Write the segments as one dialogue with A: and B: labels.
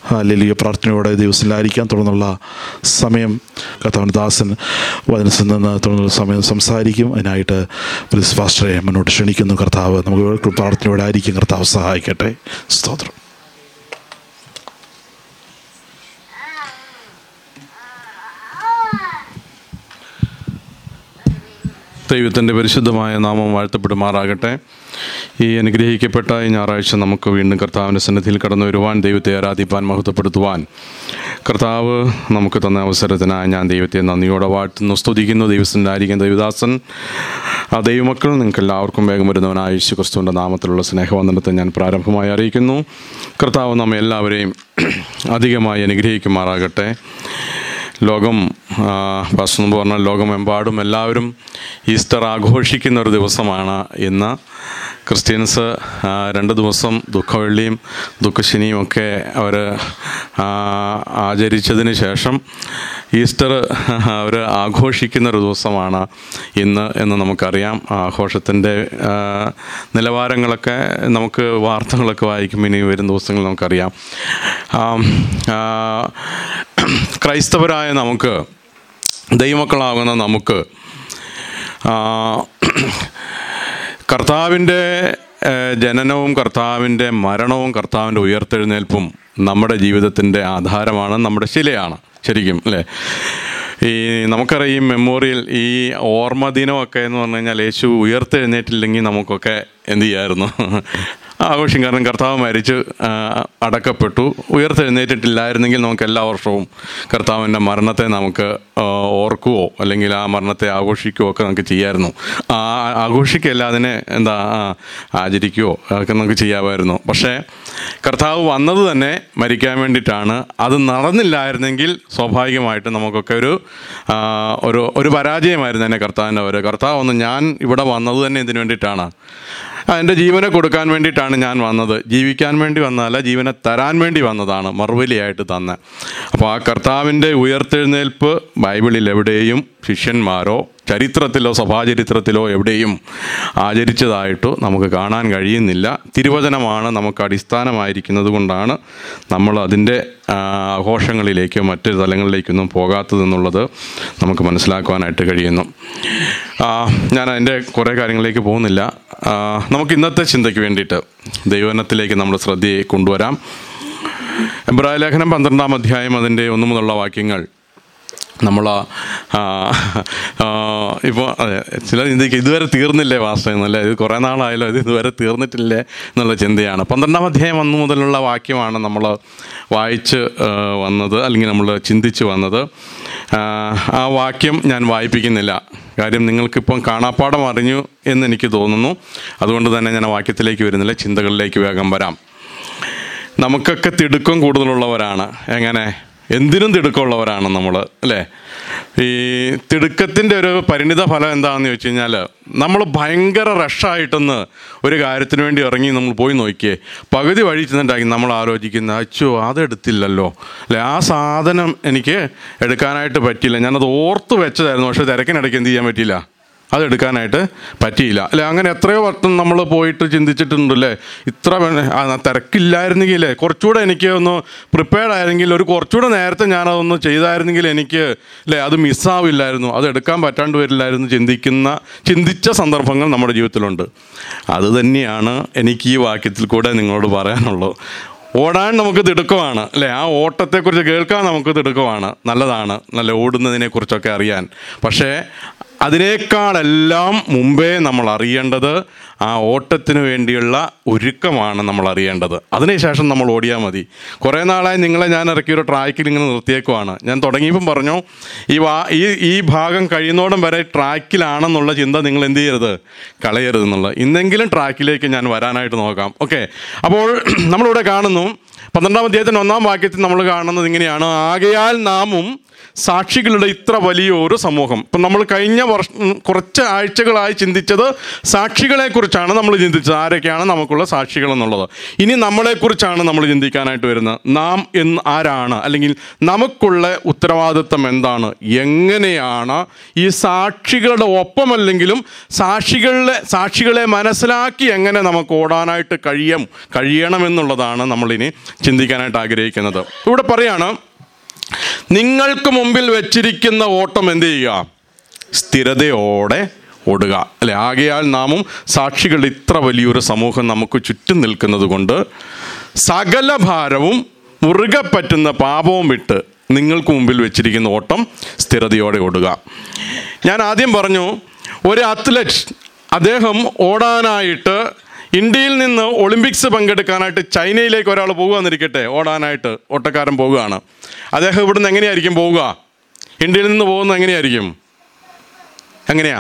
A: ലലിയ പ്രാർത്ഥനയോടെ ദിവസത്തിലായിരിക്കാൻ തുടർന്നുള്ള സമയം കർത്താവിന് ദാസൻ വചനത്തിൽ നിന്ന് തുടർന്നുള്ള സമയം സംസാരിക്കും അതിനായിട്ട് പ്രിൻസ് ഫാസ്റ്ററെ മുന്നോട്ട് ക്ഷണിക്കുന്നു കർത്താവ് നമുക്ക് പ്രാർത്ഥനയോടെ ആയിരിക്കും കർത്താവ് സഹായിക്കട്ടെ സ്തോത്രം
B: ദൈവത്തിൻ്റെ പരിശുദ്ധമായ നാമം വാഴ്ത്തപ്പെടുമാറാകട്ടെ ഈ അനുഗ്രഹിക്കപ്പെട്ട ഈ ഞായറാഴ്ച നമുക്ക് വീണ്ടും കർത്താവിൻ്റെ സന്നിധിയിൽ കടന്നു വരുവാൻ ദൈവത്തെ ആരാധിപ്പാൻ മഹത്വപ്പെടുത്തുവാൻ കർത്താവ് നമുക്ക് തന്ന അവസരത്തിനായി ഞാൻ ദൈവത്തെ നന്ദിയോടെ വാഴ്ത്തുന്നു സ്തുതിക്കുന്നു ദൈവത്തിൻ്റെ ആയിരിക്കും ദൈവദാസൻ ആ ദൈവമക്കൾ നിങ്ങൾക്ക് എല്ലാവർക്കും വേഗം വരുന്നവനായ യേശു ക്രിസ്തുവിൻ്റെ നാമത്തിലുള്ള സ്നേഹവന്ദനത്തെ ഞാൻ പ്രാരംഭമായി അറിയിക്കുന്നു കർത്താവ് നമ്മെ എല്ലാവരെയും അധികമായി അനുഗ്രഹിക്കുമാറാകട്ടെ ലോകം പാസ്റ്റർ മുമ്പ് പറഞ്ഞ ലോകമെമ്പാടും എല്ലാവരും ഈസ്റ്റർ ആഘോഷിക്കുന്ന ഒരു ദിവസമാണ് ഇന്ന് ക്രിസ്ത്യൻസ് ആ, രണ്ട് ദിവസം ദുഃഖവെള്ളിയും ദുഃഖശനിയും ഒക്കെ അവർ ആചരിച്ചതിന് ശേഷം ഈസ്റ്റർ അവർ ആഘോഷിക്കുന്ന ഒരു ദിവസമാണ് ഇന്ന് എന്ന് നമുക്കറിയാം ആ ആഘോഷത്തിൻ്റെ ആ, നിലവാരങ്ങളൊക്കെ നമുക്ക് വാർത്തകളൊക്കെ വായിക്കുമ്പോൾ ഇനി വരും ദിവസങ്ങളിൽ നമുക്കറിയാം ആം, ആ, ക്രൈസ്തവരായ നമുക്ക് ദൈവമക്കളാകുന്ന നമുക്ക് ആ, കർത്താവിൻ്റെ ഏഹ്, ജനനവും കർത്താവിൻ്റെ മരണവും കർത്താവിൻ്റെ ഉയർത്തെഴുന്നേൽപ്പും നമ്മുടെ ജീവിതത്തിൻ്റെ ആധാരമാണ് നമ്മുടെ ശിലയാണ് ശരിക്കും അല്ലേ ഈ നമുക്കറിയാം ഈ മെമ്മോറിയൽ ഈ ഓർമ്മ ദിനമൊക്കെ എന്ന് പറഞ്ഞു കഴിഞ്ഞാൽ യേശു ഉയർത്തെഴുന്നേറ്റില്ലെങ്കിൽ നമുക്കൊക്കെ എന്ത് ചെയ്യായിരുന്നു ആഘോഷം കാരണം കർത്താവ് മരിച്ച് ആ, അടക്കപ്പെട്ടു ഉയർത്തെഴുന്നേറ്റിട്ടില്ലായിരുന്നെങ്കിൽ നമുക്ക് എല്ലാ വർഷവും കർത്താവിൻ്റെ മരണത്തെ നമുക്ക് ആ, ഓർക്കുകയോ അല്ലെങ്കിൽ ആ മരണത്തെ ആഘോഷിക്കുകയോ ഒക്കെ നമുക്ക് ചെയ്യാമായിരുന്നു ആ ആഘോഷിക്കുകയല്ല അതിനെ എന്താ ആ, ആചരിക്കുകയോ ഒക്കെ നമുക്ക് ചെയ്യാമായിരുന്നു പക്ഷേ കർത്താവ് വന്നത് തന്നെ മരിക്കാൻ വേണ്ടിയിട്ടാണ് അത് നടന്നില്ലായിരുന്നെങ്കിൽ സ്വാഭാവികമായിട്ട് നമുക്കൊക്കെ ഒരു ആ, ഒരു ഒരു പരാജയമായിരുന്നു തന്നെ കർത്താവിൻ്റെ അവർ കർത്താവ് ഒന്ന് ഞാൻ ഇവിടെ വന്നത് തന്നെ ഇതിനു വേണ്ടിയിട്ടാണ് ആ, എൻ്റെ ജീവനെ കൊടുക്കാൻ വേണ്ടിയിട്ടാണ് ഞാൻ വന്നത് ജീവിക്കാൻ വേണ്ടി വന്നതല്ല ജീവനെ തരാൻ വേണ്ടി വന്നതാണ് മറുപടിയായിട്ട് തന്നെ അപ്പോൾ ആ കർത്താവിൻ്റെ ഉയർത്തെഴുന്നേൽപ്പ് ബൈബിളിൽ എവിടെയും ശിഷ്യന്മാരോ ചരിത്രത്തിലോ സഭാചരിത്രത്തിലോ എവിടെയും ആചരിച്ചതായിട്ട് നമുക്ക് കാണാൻ കഴിയുന്നില്ല തിരുവചനമാണ് നമുക്ക് അടിസ്ഥാനമായിരിക്കുന്നത് കൊണ്ടാണ് നമ്മൾ അതിൻ്റെ ആ, ആഘോഷങ്ങളിലേക്കോ മറ്റ് തലങ്ങളിലേക്കൊന്നും പോകാത്തതെന്നുള്ളത് നമുക്ക് മനസ്സിലാക്കുവാനായിട്ട് കഴിയുന്നു ആ, ഞാൻ അതിൻ്റെ കുറേ കാര്യങ്ങളിലേക്ക് പോകുന്നില്ല ആ, നമുക്ക് ഇന്നത്തെ ചിന്തയ്ക്ക് വേണ്ടിയിട്ട് ദൈവനത്തിലേക്ക് നമ്മൾ ശ്രദ്ധയെ കൊണ്ടുവരാം എബ്രായ ലേഖനം പന്ത്രണ്ടാം അധ്യായം അതിൻ്റെ ഒന്നു മുതലുള്ള വാക്യങ്ങൾ നമ്മൾ ഇപ്പോൾ അതെ ചില ചിന്തിക്കുക ഇതുവരെ തീർന്നില്ലേ വാസ്തവം എന്നല്ലേ ഇത് കുറേ നാളായാലോ ഇത് ഇതുവരെ തീർന്നിട്ടില്ലേ എന്നുള്ള ചിന്തയാണ് പന്ത്രണ്ടാം അധ്യായം ഒന്നു മുതലുള്ള വാക്യമാണ് നമ്മൾ വായിച്ച് ആ, വന്നത് അല്ലെങ്കിൽ നമ്മൾ ചിന്തിച്ച് വന്നത് ആ, ആ വാക്യം ഞാൻ വായിപ്പിക്കുന്നില്ല കാര്യം നിങ്ങൾക്കിപ്പം കാണാപ്പാടം അറിഞ്ഞു എന്ന് എനിക്ക് തോന്നുന്നു അതുകൊണ്ട് തന്നെ ഞാൻ ആ വാക്യത്തിലേക്ക് വരുന്നില്ല ചിന്തകളിലേക്ക് വേഗം വരാം നമുക്കൊക്കെ തിടുക്കം കൂടുതലുള്ളവരാണ് എങ്ങനെ എന്തിനും തിടുക്കമുള്ളവരാണ് നമ്മൾ അല്ലേ ഈ തിടുക്കത്തിൻ്റെ ഒരു പരിണിത ഫലം എന്താണെന്ന് ചോദിച്ചു കഴിഞ്ഞാൽ നമ്മൾ ഭയങ്കര റഷായിട്ടൊന്ന് ഒരു കാര്യത്തിന് വേണ്ടി ഇറങ്ങി നമ്മൾ പോയി നോക്കിയേ പകുതി വഴി ചെന്നിട്ടായി നമ്മൾ ആലോചിക്കുന്ന അച്ചോ അതെടുത്തില്ലല്ലോ അല്ലെ ആ സാധനം എനിക്ക് എടുക്കാനായിട്ട് പറ്റിയില്ല ഞാനത് ഓർത്ത് വെച്ചതായിരുന്നു പക്ഷേ തിരക്കിനിടയ്ക്ക് എന്ത് ചെയ്യാൻ പറ്റിയില്ല അതെടുക്കാനായിട്ട് പറ്റിയില്ല അല്ലെ അങ്ങനെ എത്രയോ വട്ടം നമ്മൾ പോയിട്ട് ചിന്തിച്ചിട്ടുണ്ടല്ലേ ഇത്ര വേ- ആ, തിരക്കില്ലായിരുന്നെങ്കിൽ കുറച്ചുകൂടെ എനിക്ക് ഒന്ന് പ്രിപ്പയർഡ് ആയിരുന്നെങ്കിൽ ഒരു കുറച്ചുകൂടെ നേരത്തെ ഞാനതൊന്ന് ചെയ്തായിരുന്നെങ്കിൽ എനിക്ക് അല്ലേ അത് മിസ്സാവില്ലായിരുന്നു അത് എടുക്കാൻ പറ്റാണ്ട് വരില്ലായിരുന്നു ചിന്തിക്കുന്ന ചിന്തിച്ച സന്ദർഭങ്ങൾ നമ്മുടെ ജീവിതത്തിലുണ്ട് അത് തന്നെയാണ് എനിക്ക് ഈ വാക്യത്തിൽ കൂടെ നിങ്ങളോട് പറയാനുള്ളൂ ഓടാൻ നമുക്ക് തിടുക്കമാണ് അല്ലേ ആ ഓട്ടത്തെക്കുറിച്ച് കേൾക്കാൻ നമുക്ക് തിടുക്കമാണ് നല്ലതാണ് നല്ല ഓടുന്നതിനെക്കുറിച്ചൊക്കെ അറിയാൻ പക്ഷേ അതിനേക്കാളെല്ലാം മുമ്പേ നമ്മൾ അറിയേണ്ടത് ആ ഓട്ടത്തിന് വേണ്ടിയുള്ള ഒരുക്കമാണ് നമ്മൾ അറിയേണ്ടത് അതിനുശേഷം നമ്മൾ ഓടിയാൽ മതി കുറേ നാളായി നിങ്ങളെ ഞാൻ ഇറക്കിയ ഒരു ട്രാക്കിൽ ഇങ്ങനെ നിർത്തിയേക്കുവാണ് ഞാൻ തുടങ്ങിയപ്പം പറഞ്ഞു ഈ വാ ഈ ഈ ഭാഗം കഴിയുന്നോടം വരെ ട്രാക്കിലാണെന്നുള്ള ചിന്ത നിങ്ങൾ എന്ത് ചെയ്യരുത് കളയരുത് എന്നുള്ളത് ഇന്നെങ്കിലും ട്രാക്കിലേക്ക് ഞാൻ വരാനായിട്ട് നോക്കാം ഓക്കെ അപ്പോൾ നമ്മളിവിടെ കാണുന്നു പന്ത്രണ്ടാം അധ്യായത്തിൻ്റെ ഒന്നാം വാക്യത്തിൽ നമ്മൾ കാണുന്നത് ഇങ്ങനെയാണ് ആകയാൽ നാമും സാക്ഷികളുടെ ഇത്ര വലിയൊരു സമൂഹം ഇപ്പം നമ്മൾ കഴിഞ്ഞ വർഷം കുറച്ച് ആഴ്ചകളായി ചിന്തിച്ചത് സാക്ഷികളെക്കുറിച്ചാണ് നമ്മൾ ചിന്തിച്ചത് ആരൊക്കെയാണ് നമുക്കുള്ള സാക്ഷികൾ എന്നുള്ളത് ഇനി നമ്മളെക്കുറിച്ചാണ് നമ്മൾ ചിന്തിക്കാനായിട്ട് വരുന്നത് നാം എന്ന് ആരാണ് അല്ലെങ്കിൽ നമുക്കുള്ള ഉത്തരവാദിത്വം എന്താണ് എങ്ങനെയാണ് ഈ സാക്ഷികളുടെ ഒപ്പമല്ലെങ്കിലും സാക്ഷികളെ സാക്ഷികളെ മനസ്സിലാക്കി എങ്ങനെ നമുക്ക് ഓടാനായിട്ട് കഴിയും കഴിയണമെന്നുള്ളതാണ് നമ്മളിനി ചിന്തിക്കാനായിട്ട് ആഗ്രഹിക്കുന്നത് ഇവിടെ പറയാണ് നിങ്ങൾക്ക് മുമ്പിൽ വെച്ചിരിക്കുന്ന ഓട്ടം എന്ത് ചെയ്യുക സ്ഥിരതയോടെ ഓടുക അല്ലെ ആകയാൽ നാമും സാക്ഷികൾ ഇത്ര വലിയൊരു സമൂഹം നമുക്ക് ചുറ്റും നിൽക്കുന്നത് കൊണ്ട് സകല ഭാരവും മുറുകെ പറ്റുന്ന പാപവും വിട്ട് നിങ്ങൾക്ക് മുമ്പിൽ വെച്ചിരിക്കുന്ന ഓട്ടം സ്ഥിരതയോടെ ഓടുക ഞാൻ ആദ്യം പറഞ്ഞു ഒരു അത്ലറ്റ് അദ്ദേഹം ഓടാനായിട്ട് ഇന്ത്യയിൽ നിന്ന് ഒളിമ്പിക്സ് പങ്കെടുക്കാനായിട്ട് ചൈനയിലേക്ക് ഒരാൾ പോകുകയെന്നിരിക്കട്ടെ ഓടാനായിട്ട് ഓട്ടക്കാരൻ പോവുകയാണ് അദ്ദേഹം ഇവിടുന്ന് എങ്ങനെയായിരിക്കും പോവുക ഇന്ത്യയിൽ നിന്ന് പോകുന്നത് എങ്ങനെയായിരിക്കും എങ്ങനെയാ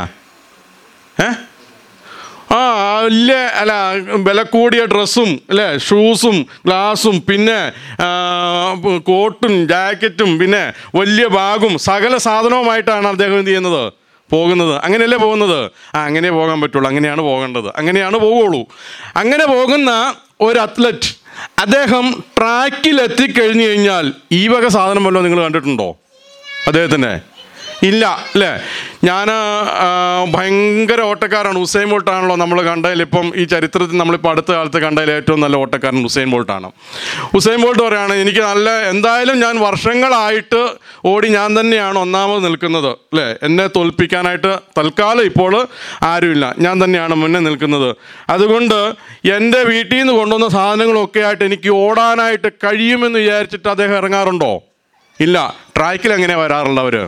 B: ഏ ആ വലിയ അല്ല വില കൂടിയ ഡ്രസ്സും അല്ലേ ഷൂസും ഗ്ലാസും പിന്നെ ആ, കോട്ടും ജാക്കറ്റും പിന്നെ വലിയ ബാഗും സകല സാധനവുമായിട്ടാണ് അദ്ദേഹം എന്ത് ചെയ്യുന്നത് പോകുന്നത് അങ്ങനെയല്ലേ പോകുന്നത് ആ അങ്ങനെ പോകാൻ പറ്റുള്ളൂ അങ്ങനെയാണ് പോകേണ്ടത് അങ്ങനെയാണ് പോവുള്ളൂ അങ്ങനെ പോകുന്ന ഒരു അത്ലറ്റ് അദ്ദേഹം ട്രാക്കിൽ എത്തിക്കഴിഞ്ഞു കഴിഞ്ഞാൽ ഈ വക സാധനം വല്ലതും നിങ്ങൾ കണ്ടിട്ടുണ്ടോ അദ്ദേഹത്തിൻ്റെ ഇല്ല അല്ലേ ഞാൻ ഭയങ്കര ഓട്ടക്കാരാണ് ഉസൈൻ ബോൾട്ടാണല്ലോ നമ്മൾ കണ്ടതിൽ ഇപ്പം ഈ ചരിത്രത്തിൽ നമ്മളിപ്പോൾ അടുത്ത കാലത്ത് കണ്ടതിൽ ഏറ്റവും നല്ല ഓട്ടക്കാരൻ ഉസൈൻ ബോൾട്ടാണ് ഉസൈൻ ബോൾട്ട് പറയാണ് എനിക്ക് നല്ല എന്തായാലും ഞാൻ വർഷങ്ങളായിട്ട് ഓടി ഞാൻ തന്നെയാണ് ഒന്നാമത് നിൽക്കുന്നത് അല്ലേ എന്നെ തോൽപ്പിക്കാനായിട്ട് തൽക്കാലം ഇപ്പോൾ ആരുമില്ല ഞാൻ തന്നെയാണ് മുന്നേ നിൽക്കുന്നത് അതുകൊണ്ട് എൻ്റെ വീട്ടിൽ നിന്ന് കൊണ്ടുവന്ന സാധനങ്ങളൊക്കെ ആയിട്ട് എനിക്ക് ഓടാനായിട്ട് കഴിയുമെന്ന് വിചാരിച്ചിട്ട് അദ്ദേഹം ഇറങ്ങാറുണ്ടോ ഇല്ല ട്രാക്കിൽ എങ്ങനെ വരാറുള്ളവർ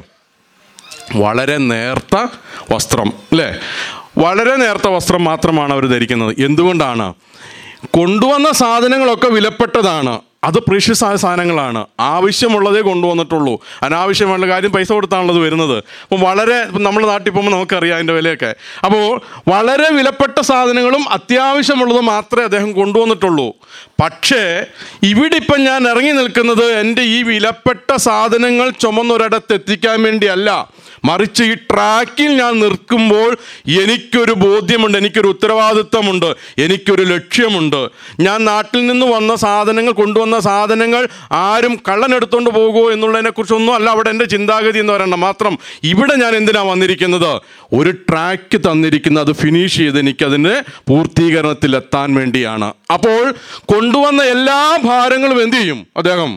B: വളരെ നേർത്ത വസ്ത്രം അല്ലേ വളരെ നേർത്ത വസ്ത്രം മാത്രമാണ് അവർ ധരിക്കുന്നത് എന്തുകൊണ്ടാണ് കൊണ്ടുവന്ന സാധനങ്ങളൊക്കെ വിലപ്പെട്ടതാണ് അത് പ്രീഷ്യസ് ആയ സാധനങ്ങളാണ് ആവശ്യമുള്ളതേ കൊണ്ടുവന്നിട്ടുള്ളൂ അനാവശ്യമുള്ള കാര്യം പൈസ കൊടുത്താണല്ലോ ഇത് വരുന്നത് അപ്പം വളരെ നമ്മുടെ നാട്ടിൽ പോകുമ്പോൾ നമുക്കറിയാം അതിൻ്റെ വിലയൊക്കെ അപ്പോൾ വളരെ വിലപ്പെട്ട സാധനങ്ങളും അത്യാവശ്യമുള്ളത് മാത്രമേ അദ്ദേഹം കൊണ്ടുവന്നിട്ടുള്ളൂ പക്ഷേ ഇവിടെ ഇപ്പം ഞാൻ ഇറങ്ങി നിൽക്കുന്നത് എൻ്റെ ഈ വിലപ്പെട്ട സാധനങ്ങൾ ചുമന്നൊരിടത്ത് എത്തിക്കാൻ വേണ്ടിയല്ല മറിച്ച് ഈ ട്രാക്കിൽ ഞാൻ നിൽക്കുമ്പോൾ എനിക്കൊരു ബോധ്യമുണ്ട് എനിക്കൊരു ഉത്തരവാദിത്വമുണ്ട് എനിക്കൊരു ലക്ഷ്യമുണ്ട് ഞാൻ നാട്ടിൽ നിന്ന് വന്ന സാധനങ്ങൾ കൊണ്ടുവന്ന സാധനങ്ങൾ ആരും കള്ളനെടുത്തുകൊണ്ട് പോകുമോ എന്നുള്ളതിനെ കുറിച്ചൊന്നും അല്ല അവിടെ എൻ്റെ ചിന്താഗതി എന്ന് പറയണം മാത്രം ഇവിടെ ഞാൻ എന്തിനാ വന്നിരിക്കുന്നത് ഒരു ട്രാക്ക് തന്നിരിക്കുന്നത് അത് ഫിനിഷ് ചെയ്ത് എനിക്കതിൻ്റെ പൂർത്തീകരണത്തിൽ എത്താൻ വേണ്ടിയാണ് അപ്പോൾ കൊണ്ടുവന്ന എല്ലാ ഭാരങ്ങളും എന്ത് ചെയ്യും അദ്ദേഹം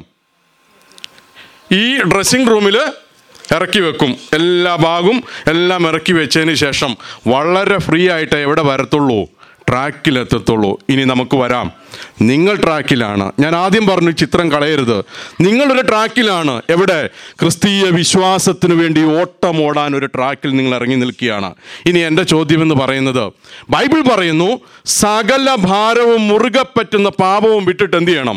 B: ഈ ഡ്രസ്സിംഗ് റൂമിൽ ഇറക്കി വെക്കും എല്ലാ ഭാഗവും എല്ലാം ഇറക്കി വെച്ചതിന് ശേഷം വളരെ ഫ്രീ ആയിട്ട് എവിടെ വരത്തുള്ളൂ ട്രാക്കിലെത്തത്തുള്ളൂ ഇനി നമുക്ക് വരാം നിങ്ങൾ ട്രാക്കിലാണ് ഞാൻ ആദ്യം പറഞ്ഞു ചിത്രം കളയരുത് നിങ്ങളൊരു ട്രാക്കിലാണ് എവിടെ ക്രിസ്തീയ വിശ്വാസത്തിന് വേണ്ടി ഓട്ടം ഓടാൻ ഒരു ട്രാക്കിൽ നിങ്ങൾ ഇറങ്ങി നിൽക്കുകയാണ് ഇനി എൻ്റെ ചോദ്യം എന്ന് പറയുന്നത് ബൈബിൾ പറയുന്നു സകല ഭാരവും മുറുകെ പറ്റുന്ന പാപവും വിട്ടിട്ട് എന്ത് ചെയ്യണം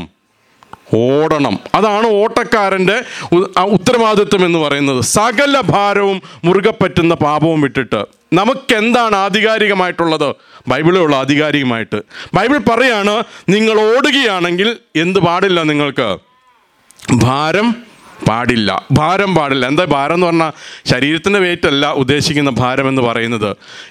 B: ഓടണം അതാണ് ഓട്ടക്കാരൻ്റെ ഉ- ആ ഉത്തരവാദിത്വം എന്ന് പറയുന്നത് സകല ഭാരവും മുറുകെ പറ്റുന്ന പാപവും വിട്ടിട്ട് നമുക്കെന്താണ് ആധികാരികമായിട്ടുള്ളത് ബൈബിളേ ഉള്ളൂ ആധികാരികമായിട്ട് ബൈബിൾ പറയാണ് നിങ്ങൾ ഓടുകയാണെങ്കിൽ എന്ത് പാടില്ല നിങ്ങൾക്ക് ഭാരം പാടില്ല ഭാരം പാടില്ല എന്താ ഭാരം എന്ന് പറഞ്ഞാൽ ശരീരത്തിൻ്റെ വെയിറ്റ് അല്ല ഉദ്ദേശിക്കുന്ന ഭാരം എന്ന് പറയുന്നത്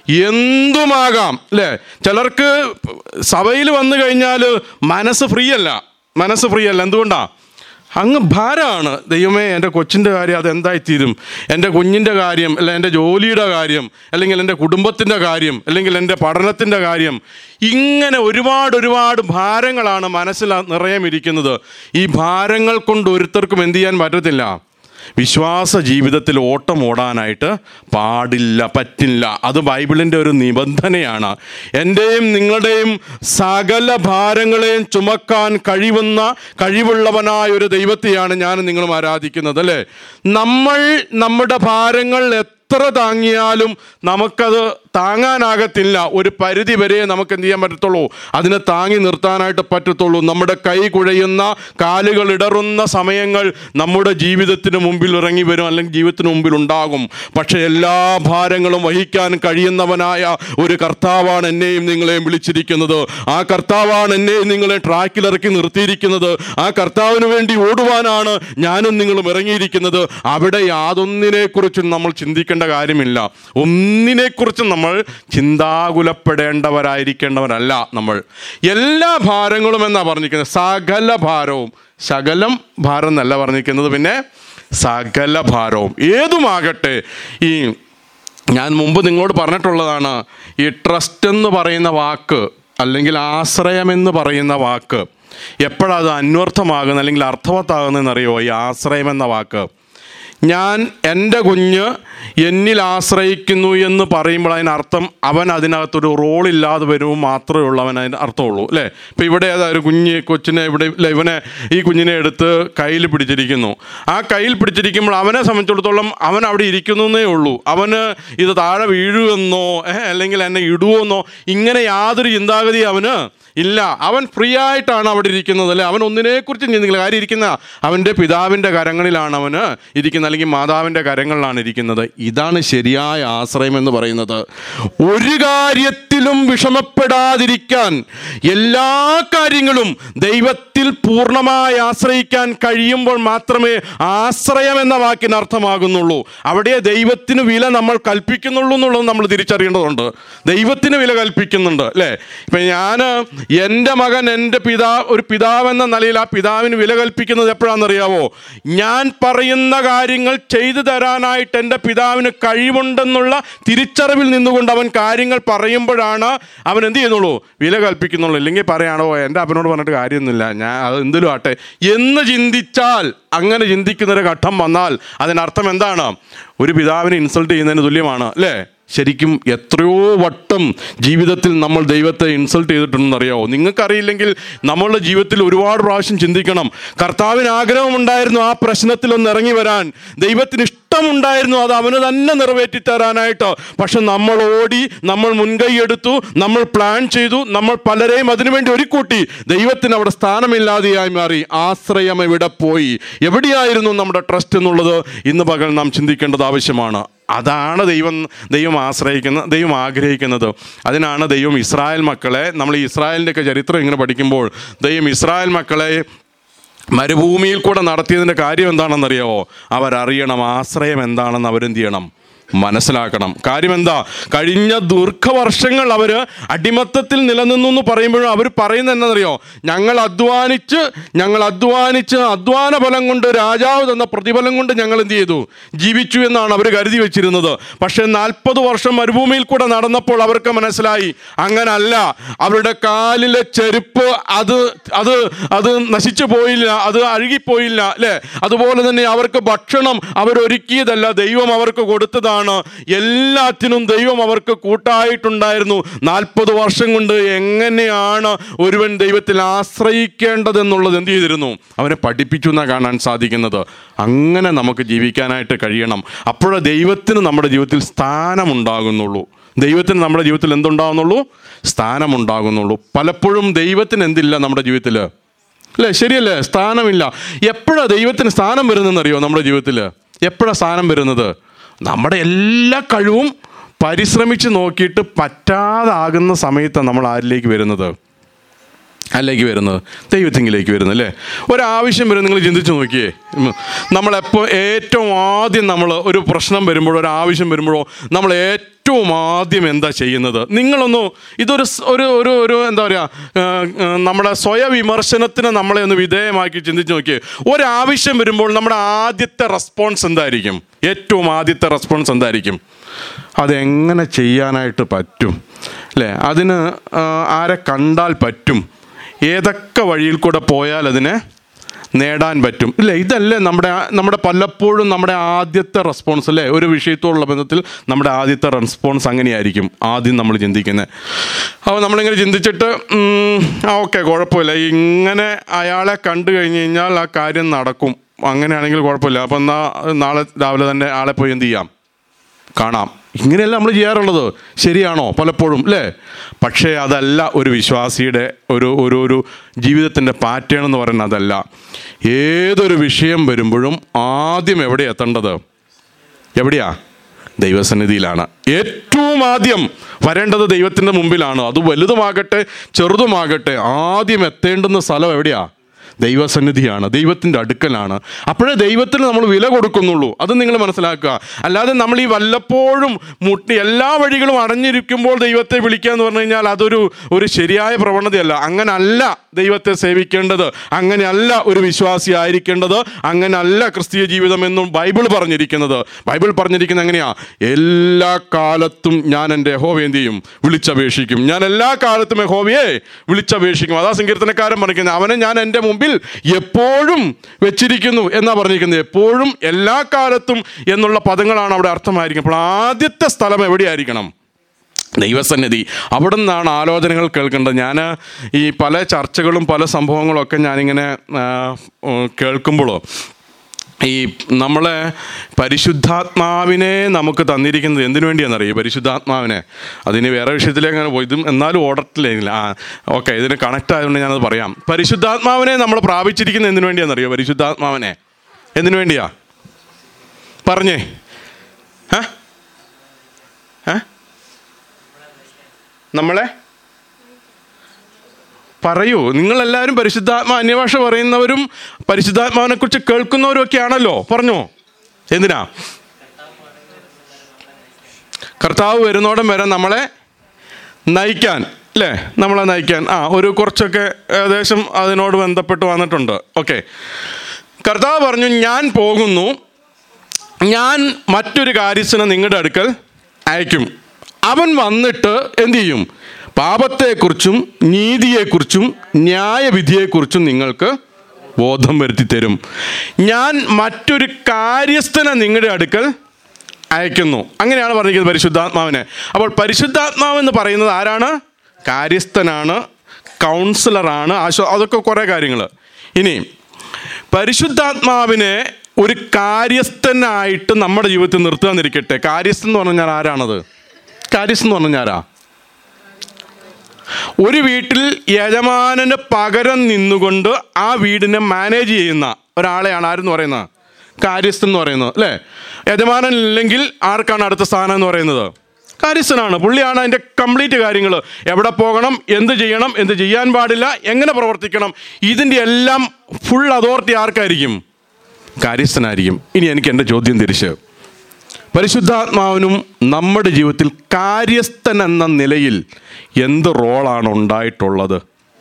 B: എന്തുമാകാം അല്ലേ ചിലർക്ക് സഭയിൽ വന്നു കഴിഞ്ഞാൽ മനസ്സ് ഫ്രീ അല്ല മനസ്സ് ഫ്രീ അല്ല എന്തുകൊണ്ടാ അങ്ങ് ഭാരമാണ് ദൈവമേ എൻ്റെ കൊച്ചിൻ്റെ കാര്യം അത് എന്തായിത്തീരും എൻ്റെ കുഞ്ഞിൻ്റെ കാര്യം അല്ല എൻ്റെ ജോലിയുടെ കാര്യം അല്ലെങ്കിൽ എൻ്റെ കുടുംബത്തിൻ്റെ കാര്യം അല്ലെങ്കിൽ എൻ്റെ പഠനത്തിൻ്റെ കാര്യം ഇങ്ങനെ ഒരുപാട് ഒരുപാട് ഭാരങ്ങളാണ് മനസ്സിൽ നിറയമിരിക്കുന്നത് ഈ ഭാരങ്ങൾ കൊണ്ട് ഒരുത്തർക്കും എന്ത് ചെയ്യാൻ പറ്റത്തില്ല വിശ്വാസ ജീവിതത്തിൽ ഓട്ടം ഓടാനായിട്ട് പാടില്ല പറ്റില്ല അത് ബൈബിളിൻ്റെ ഒരു നിബന്ധനയാണ് എൻ്റെയും നിങ്ങളുടെയും സകല ഭാരങ്ങളെയും ചുമക്കാൻ കഴിവുന്ന കഴിവുള്ളവനായ ഒരു ദൈവത്തെയാണ് ഞാൻ നിങ്ങളും ആരാധിക്കുന്നത് അല്ലേ നമ്മൾ നമ്മുടെ ഭാരങ്ങൾ എത്ര താങ്ങിയാലും നമുക്കത് താങ്ങാനാകത്തില്ല ഒരു പരിധി വരെ നമുക്ക് എന്ത് ചെയ്യാൻ പറ്റത്തുള്ളൂ അതിനെ താങ്ങി നിർത്താനായിട്ട് പറ്റത്തുള്ളൂ നമ്മുടെ കൈ കുഴയുന്ന കാലുകൾ ഇടറുന്ന സമയങ്ങൾ നമ്മുടെ ജീവിതത്തിന് മുമ്പിൽ ഇറങ്ങി വരും അല്ലെങ്കിൽ ജീവിതത്തിന് മുമ്പിൽ ഉണ്ടാകും പക്ഷെ എല്ലാ ഭാരങ്ങളും വഹിക്കാൻ കഴിയുന്നവനായ ഒരു കർത്താവാണ് എന്നെയും നിങ്ങളെയും വിളിച്ചിരിക്കുന്നത് ആ കർത്താവാണ് എന്നെയും നിങ്ങളെ ട്രാക്കിലിറക്കി നിർത്തിയിരിക്കുന്നത് ആ കർത്താവിന് വേണ്ടി ഓടുവാനാണ് ഞാനും നിങ്ങളും ഇറങ്ങിയിരിക്കുന്നത് അവിടെ യാതൊന്നിനെക്കുറിച്ചും നമ്മൾ ചിന്തിക്കേണ്ട കാര്യമില്ല ഒന്നിനെക്കുറിച്ചും നമ്മൾ ചിന്താകുലപ്പെടേണ്ടവരായിരിക്കേണ്ടവരല്ല നമ്മൾ എല്ലാ ഭാരങ്ങളും എന്നാ പറഞ്ഞിരിക്കുന്നത് സകല ഭാരവും ശകലം ഭാരം എന്നല്ല പറഞ്ഞിരിക്കുന്നത് പിന്നെ സകല ഭാരവും ഏതുമാകട്ടെ ഈ ഞാൻ മുമ്പ് നിങ്ങളോട് പറഞ്ഞിട്ടുള്ളതാണ് ഈ ട്രസ്റ്റ് എന്ന് പറയുന്ന വാക്ക് അല്ലെങ്കിൽ ആശ്രയം എന്ന് പറയുന്ന വാക്ക് എപ്പോഴാണ് അത് അന്വർത്ഥമാകുന്നത് അല്ലെങ്കിൽ അർത്ഥവത്താകുന്നതെന്നറിയോ ഈ ആശ്രയം എന്ന വാക്ക് ഞാൻ എൻ്റെ കുഞ്ഞ് എന്നിൽ ആശ്രയിക്കുന്നു എന്ന് പറയുമ്പോൾ അതിനർത്ഥം അവൻ അതിനകത്തൊരു റോളില്ലാതെ വരുമ്പോൾ മാത്രമേ ഉള്ളൂ അവൻ അതിന് അർത്ഥമുള്ളൂ അല്ലേ ഇപ്പം ഇവിടെ ഏതാ ഒരു കുഞ്ഞ് കൊച്ചിനെ ഇവിടെ ഇല്ല ഇവനെ ഈ കുഞ്ഞിനെ എടുത്ത് കയ്യിൽ പിടിച്ചിരിക്കുന്നു ആ കയ്യിൽ പിടിച്ചിരിക്കുമ്പോൾ അവനെ സംബന്ധിച്ചിടത്തോളം അവൻ അവിടെ ഇരിക്കുന്നേ ഉള്ളൂ അവന് ഇത് താഴെ വീഴുമെന്നോ ഏഹ്, അല്ലെങ്കിൽ എന്നെ ഇടുവെന്നോ ഇങ്ങനെ യാതൊരു ചിന്താഗതി അവന് ഇല്ല അവൻ ഫ്രീ ആയിട്ടാണ് അവിടെ ഇരിക്കുന്നത് അല്ലെ അവൻ ഒന്നിനെക്കുറിച്ചും ചിന്തിക്കില്ല കാര്യം ഇരിക്കുന്ന അവൻ്റെ പിതാവിൻ്റെ കരങ്ങളിലാണ് അവന് ഇരിക്കുന്നത് അല്ലെങ്കിൽ മാതാവിൻ്റെ കരങ്ങളിലാണ് ഇരിക്കുന്നത് ഇതാണ് ശരിയായ ആശ്രയം എന്ന് പറയുന്നത് ഒരു കാര്യത്തിലും വിഷമപ്പെടാതിരിക്കാൻ എല്ലാ കാര്യങ്ങളും ദൈവത്തിൽ പൂർണ്ണമായി ആശ്രയിക്കാൻ കഴിയുമ്പോൾ മാത്രമേ ആശ്രയം എന്ന വാക്കിന് അർത്ഥമാകുന്നുള്ളൂ അവിടെ ദൈവത്തിന് വില നമ്മൾ കൽപ്പിക്കുന്നുള്ളൂ എന്നുള്ളത് നമ്മൾ തിരിച്ചറിയേണ്ടതുണ്ട് ദൈവത്തിന് വില കൽപ്പിക്കുന്നുണ്ട് അല്ലേ ഇപ്പം ഞാൻ എൻ്റെ മകൻ എൻ്റെ പിതാ ഒരു പിതാവ് എന്ന നിലയിൽ ആ പിതാവിന് വില കൽപ്പിക്കുന്നത് എപ്പോഴാണെന്നറിയാവോ ഞാൻ പറയുന്ന കാര്യങ്ങൾ ചെയ്തു തരാനായിട്ട് എൻ്റെ പിതാവിന് കഴിവുണ്ടെന്നുള്ള തിരിച്ചറിവിൽ നിന്നുകൊണ്ട് അവൻ കാര്യങ്ങൾ പറയുമ്പോഴാണ് അവൻ എന്ത് ചെയ്യുന്നുള്ളൂ വില കൽപ്പിക്കുന്നുള്ളൂ ഇല്ലെങ്കിൽ പറയാണോ എൻ്റെ അപ്പനോട് പറഞ്ഞിട്ട് കാര്യമൊന്നുമില്ല ഞാൻ അത് എന്തിലും ആട്ടെ എന്ന് ചിന്തിച്ചാൽ അങ്ങനെ ചിന്തിക്കുന്നൊരു ഘട്ടം വന്നാൽ അതിനർത്ഥം എന്താണ് ഒരു പിതാവിനെ ഇൻസൾട്ട് ചെയ്യുന്നതിന് തുല്യമാണ് അല്ലേ ശരിക്കും എത്രയോ വട്ടം ജീവിതത്തിൽ നമ്മൾ ദൈവത്തെ ഇൻസൾട്ട് ചെയ്തിട്ടുണ്ടെന്നറിയാമോ നിങ്ങൾക്കറിയില്ലെങ്കിൽ നമ്മളുടെ ജീവിതത്തിൽ ഒരുപാട് പ്രാവശ്യം ചിന്തിക്കണം കർത്താവിന് ആഗ്രഹമുണ്ടായിരുന്നു ആ പ്രശ്നത്തിൽ ഒന്ന് ഇറങ്ങി വരാൻ ദൈവത്തിന് ഇഷ്ടമുണ്ടായിരുന്നു അത് അവന് തന്നെ നിറവേറ്റി തരാനായിട്ട് പക്ഷെ നമ്മൾ ഓടി നമ്മൾ മുൻകൈ എടുത്തു നമ്മൾ പ്ലാൻ ചെയ്തു നമ്മൾ പലരെയും അതിനുവേണ്ടി ഒരുക്കൂട്ടി ദൈവത്തിന് അവിടെ സ്ഥാനമില്ലാതെയായി മാറി ആശ്രയം എവിടെ പോയി എവിടെയായിരുന്നു നമ്മുടെ ട്രസ്റ്റ് എന്നുള്ളത് ഇന്ന് പകൽ നാം ചിന്തിക്കേണ്ടത് ആവശ്യമാണ് അതാണ് ദൈവം ദൈവം ആശ്രയിക്കുന്ന ദൈവം ആഗ്രഹിക്കുന്നത് അതിനാണ് ദൈവം ഇസ്രായേൽ മക്കളെ നമ്മൾ ഈ ഇസ്രായേലിൻ്റെയൊക്കെ ചരിത്രം ഇങ്ങനെ പഠിക്കുമ്പോൾ ദൈവം ഇസ്രായേൽ മക്കളെ മരുഭൂമിയിൽ കൂടെ നടത്തിയതിൻ്റെ കാര്യം എന്താണെന്നറിയാവോ അവരറിയണം ആശ്രയം എന്താണെന്ന് അവരെന്ത് ചെയ്യണം മനസ്സിലാക്കണം കാര്യം എന്താ കഴിഞ്ഞ ദീർഘവർഷങ്ങൾ അവർ അടിമത്തത്തിൽ നിലനിന്നു എന്ന് പറയുമ്പോഴും അവർ പറയുന്നത് എന്നറിയോ ഞങ്ങൾ അധ്വാനിച്ച് ഞങ്ങൾ അധ്വാനിച്ച് അധ്വാന ഫലം കൊണ്ട് രാജാവ് തന്ന പ്രതിഫലം കൊണ്ട് ഞങ്ങൾ എന്ത് ചെയ്തു ജീവിച്ചു എന്നാണ് അവർ കരുതി വെച്ചിരുന്നത് പക്ഷേ നാൽപ്പത് വർഷം മരുഭൂമിയിൽ കൂടെ നടന്നപ്പോൾ അവർക്ക് മനസ്സിലായി അങ്ങനല്ല അവരുടെ കാലിലെ ചെരുപ്പ് അത് അത് അത് നശിച്ചു പോയില്ല അത് അഴുകിപ്പോയില്ല അല്ലേ അതുപോലെ തന്നെ അവർക്ക് ഭക്ഷണം അവരൊരുക്കിയതല്ല ദൈവം അവർക്ക് കൊടുത്തതാണ് എല്ലാത്തിനും ദൈവം അവർക്ക് കൂട്ടായിട്ടുണ്ടായിരുന്നു നാൽപ്പത് വർഷം കൊണ്ട് എങ്ങനെയാണ് ഒരുവൻ ദൈവത്തിൽ ആശ്രയിക്കേണ്ടതെന്നുള്ളത് എന്ത് ചെയ്തിരുന്നു അവനെ പഠിപ്പിച്ചു എന്നാണ് കാണാൻ സാധിക്കുന്നത് അങ്ങനെ നമുക്ക് ജീവിക്കാനായിട്ട് കഴിയണം അപ്പോഴേ ദൈവത്തിന് നമ്മുടെ ജീവിതത്തിൽ സ്ഥാനമുണ്ടാകുന്നുള്ളൂ ദൈവത്തിന് നമ്മുടെ ജീവിതത്തിൽ എന്തുണ്ടാകുന്നുള്ളൂ സ്ഥാനമുണ്ടാകുന്നുള്ളൂ പലപ്പോഴും ദൈവത്തിന് എന്തില്ല നമ്മുടെ ജീവിതത്തിൽ അല്ലേ ശരിയല്ലേ സ്ഥാനമില്ല എപ്പോഴാണ് ദൈവത്തിന് സ്ഥാനം വരുന്നതെന്നറിയോ നമ്മുടെ ജീവിതത്തിൽ എപ്പോഴാണ് സ്ഥാനം വരുന്നത് നമ്മുടെ എല്ലാ കഴിവും പരിശ്രമിച്ച് നോക്കിയിട്ട് പറ്റാതാകുന്ന സമയത്താണ് നമ്മൾ ആരിലേക്ക് വരുന്നത് അല്ലേക്ക് വരുന്നത് ദൈവത്തിങ്കിലേക്ക് വരുന്നത് അല്ലേ ഒരാവശ്യം വരും നിങ്ങൾ ചിന്തിച്ച് നോക്കിയേ ഉം. നമ്മളെപ്പോൾ ഏറ്റവും ആദ്യം നമ്മൾ ഒരു പ്രശ്നം വരുമ്പോഴോ ഒരു ആവശ്യം വരുമ്പോഴോ നമ്മൾ ഏറ്റവും ആദ്യം എന്താ ചെയ്യുന്നത് നിങ്ങളൊന്ന് ഇതൊരു സ്- ഒരു ഒരു ഒരു എന്താ പറയുക നമ്മുടെ സ്വയവിമർശനത്തിന് നമ്മളെ ഒന്ന് വിധേയമാക്കി ചിന്തിച്ച് നോക്കിയേ ഒരാവശ്യം വരുമ്പോൾ നമ്മുടെ ആദ്യത്തെ റെസ്പോൺസ് എന്തായിരിക്കും ഏറ്റവും ആദ്യത്തെ റെസ്പോൺസ് എന്തായിരിക്കും അതെങ്ങനെ ചെയ്യാനായിട്ട് പറ്റും അല്ലേ അതിന് ആ, ആരെ കണ്ടാൽ പറ്റും ഏതൊക്കെ വഴിയിൽ കൂടെ പോയാൽ അതിനെ നേടാൻ പറ്റും ഇല്ലേ ഇതല്ലേ നമ്മുടെ നമ്മുടെ പലപ്പോഴും നമ്മുടെ ആദ്യത്തെ റെസ്പോൺസ് അല്ലേ ഒരു വിഷയത്തോടുള്ള ബന്ധത്തിൽ നമ്മുടെ ആദ്യത്തെ റെസ്പോൺസ് അങ്ങനെയായിരിക്കും ആദ്യം നമ്മൾ ചിന്തിക്കുന്നത് അപ്പോൾ നമ്മളിങ്ങനെ ചിന്തിച്ചിട്ട് ഉം, ആ ഓക്കെ കുഴപ്പമില്ല ഇങ്ങനെ അയാളെ കണ്ടു കഴിഞ്ഞ് കഴിഞ്ഞാൽ ആ കാര്യം നടക്കും അങ്ങനെയാണെങ്കിൽ കുഴപ്പമില്ല അപ്പം എന്നാൽ നാളെ രാവിലെ തന്നെ ആളെ പോയി എന്ത് ചെയ്യാം കാണാം ഇങ്ങനെയല്ല നമ്മൾ ചെയ്യാറുള്ളത് ശരിയാണോ പലപ്പോഴും അല്ലേ പക്ഷേ അതല്ല ഒരു വിശ്വാസിയുടെ ഒരു ഒരു ഒരു ജീവിതത്തിൻ്റെ പാറ്റേൺ എന്ന് പറയുന്നത് അതല്ല ഏതൊരു വിഷയം വരുമ്പോഴും ആദ്യം എവിടെ എത്തേണ്ടത് എവിടെയാ ദൈവസന്നിധിയിലാണ് ഏറ്റവും ആദ്യം വരേണ്ടത് ദൈവത്തിൻ്റെ മുമ്പിലാണ് അത് വലുതുമാകട്ടെ ചെറുതുമാകട്ടെ ആദ്യം എത്തേണ്ടുന്ന സ്ഥലം എവിടെയാ ദൈവസന്നിധിയാണ് ദൈവത്തിൻ്റെ അടുക്കലാണ് അപ്പോഴേ ദൈവത്തിന് നമ്മൾ വില കൊടുക്കുന്നുള്ളൂ അത് നിങ്ങൾ മനസ്സിലാക്കുക അല്ലാതെ നമ്മൾ ഈ വല്ലപ്പോഴും മുട്ടി എല്ലാ വഴികളും അടഞ്ഞിരിക്കുമ്പോൾ ദൈവത്തെ വിളിക്കുക എന്ന് പറഞ്ഞു കഴിഞ്ഞാൽ അതൊരു ഒരു ശരിയായ പ്രവണതയല്ല അങ്ങനല്ല ദൈവത്തെ സേവിക്കേണ്ടത് അങ്ങനെയല്ല ഒരു വിശ്വാസി ആയിരിക്കേണ്ടത് അങ്ങനെയല്ല ക്രിസ്തീയ ജീവിതം എന്നും ബൈബിൾ പറഞ്ഞിരിക്കുന്നത് ബൈബിൾ പറഞ്ഞിരിക്കുന്നത് എങ്ങനെയാ എല്ലാ കാലത്തും ഞാൻ എൻ്റെ യഹോവ എന്ത് ചെയ്യും വിളിച്ചപേക്ഷിക്കും ഞാൻ എല്ലാ കാലത്തും യഹോവയെ വിളിച്ചപേക്ഷിക്കും അതാ സങ്കീർത്തനക്കാരൻ പറഞ്ഞിരിക്കുന്നത് അവനെ ഞാൻ എൻ്റെ മുമ്പിൽ എപ്പോഴും വെച്ചിരിക്കുന്നു എന്നാ പറഞ്ഞിരിക്കുന്നത് എപ്പോഴും എല്ലാ കാലത്തും എന്നുള്ള പദങ്ങളാണ് അവിടെ അർത്ഥമായിരിക്കും അപ്പോൾ ആദ്യത്തെ സ്ഥലം എവിടെയായിരിക്കണം ദൈവസന്നിധി അവിടെ നിന്നാണ് ആലോചനകൾ കേൾക്കേണ്ടത് ഞാൻ ഈ പല ചർച്ചകളും പല സംഭവങ്ങളും ഒക്കെ ഞാനിങ്ങനെ ആ, ഉം, കേൾക്കുമ്പോഴോ ഈ നമ്മളെ പരിശുദ്ധാത്മാവിനെ നമുക്ക് തന്നിരിക്കുന്നത് എന്തിനു വേണ്ടിയാണെന്നറിയോ ഈ പരിശുദ്ധാത്മാവിനെ അതിന് വേറെ വിഷയത്തിലേക്ക് അങ്ങനെ പോയി ഇതും എന്നാലും ഓർഡറിലേക്കില്ല ആ ഓക്കെ ഇതിന് കണക്റ്റ് ആയതുകൊണ്ട് ഞാനത് പറയാം പരിശുദ്ധാത്മാവിനെ നമ്മൾ പ്രാപിച്ചിരിക്കുന്നത് എന്തിനു വേണ്ടിയാണെന്നറിയോ പരിശുദ്ധാത്മാവിനെ എന്തിനു വേണ്ടിയാ പറഞ്ഞേ ഏ ഏ നമ്മളെ പറയൂ നിങ്ങളെല്ലാവരും പരിശുദ്ധാത്മാ അന്യഭാഷ പറയുന്നവരും പരിശുദ്ധാത്മാവിനെ കുറിച്ച് കേൾക്കുന്നവരും ഒക്കെ ആണല്ലോ പറഞ്ഞോ എന്തിനാ കർത്താവ് വരുന്നോടം വരെ നമ്മളെ നയിക്കാൻ അല്ലേ നമ്മളെ നയിക്കാൻ ആ ഒരു കുറച്ചൊക്കെ ഏകദേശം അതിനോട് ബന്ധപ്പെട്ട് വന്നിട്ടുണ്ട് ഓക്കെ കർത്താവ് പറഞ്ഞു ഞാൻ പോകുന്നു ഞാൻ മറ്റൊരു കാര്യസ്ഥനെ നിങ്ങളുടെ അടുക്കൽ അയക്കും അവൻ വന്നിട്ട് എന്തു ചെയ്യും പാപത്തെക്കുറിച്ചും നീതിയെക്കുറിച്ചും ന്യായവിധിയെക്കുറിച്ചും നിങ്ങൾക്ക് ബോധം വരുത്തി തരും ഞാൻ മറ്റൊരു കാര്യസ്ഥനെ നിങ്ങളുടെ അടുക്കൽ അയക്കുന്നു അങ്ങനെയാണ് പറഞ്ഞിരിക്കുന്നത് പരിശുദ്ധാത്മാവിനെ അപ്പോൾ പരിശുദ്ധാത്മാവ് എന്ന് പറയുന്നത് ആരാണ് കാര്യസ്ഥനാണ് കൗൺസിലറാണ് ആശ്വാ അതൊക്കെ കുറേ കാര്യങ്ങൾ ഇനി പരിശുദ്ധാത്മാവിനെ ഒരു കാര്യസ്ഥനായിട്ട് നമ്മുടെ ജീവിതത്തിൽ നിർത്തുകയെന്നിരിക്കട്ടെ കാര്യസ്ഥൻ എന്ന് പറഞ്ഞാൽ ആരാണത് കാര്യസ്ഥൻ എന്ന് പറഞ്ഞാൽ ആരാ ഒരു വീട്ടിൽ യജമാനന് പകരം നിന്നുകൊണ്ട് ആ വീടിനെ മാനേജ് ചെയ്യുന്ന ഒരാളെയാണ് ആരെന്ന് പറയുന്നത് കാര്യസ്ഥൻ എന്ന് പറയുന്നത് അല്ലേ യജമാനൻ ഇല്ലെങ്കിൽ ആർക്കാണ് അടുത്ത സ്ഥാനം എന്ന് പറയുന്നത് കാര്യസ്ഥനാണ് പുള്ളിയാണ് അതിൻ്റെ കംപ്ലീറ്റ് കാര്യങ്ങൾ എവിടെ പോകണം എന്ത് ചെയ്യണം എന്ത് ചെയ്യാൻ പാടില്ല എങ്ങനെ പ്രവർത്തിക്കണം ഇതിൻ്റെ എല്ലാം ഫുൾ അതോറിറ്റി ആർക്കായിരിക്കും കാര്യസ്ഥനായിരിക്കും ഇനി എനിക്ക് എൻ്റെ ചോദ്യം തിരിച്ച് പരിശുദ്ധാത്മാവിനും നമ്മുടെ ജീവിതത്തിൽ കാര്യസ്ഥൻ എന്ന നിലയിൽ എന്ത് റോളാണ് ഉണ്ടായിട്ടുള്ളത്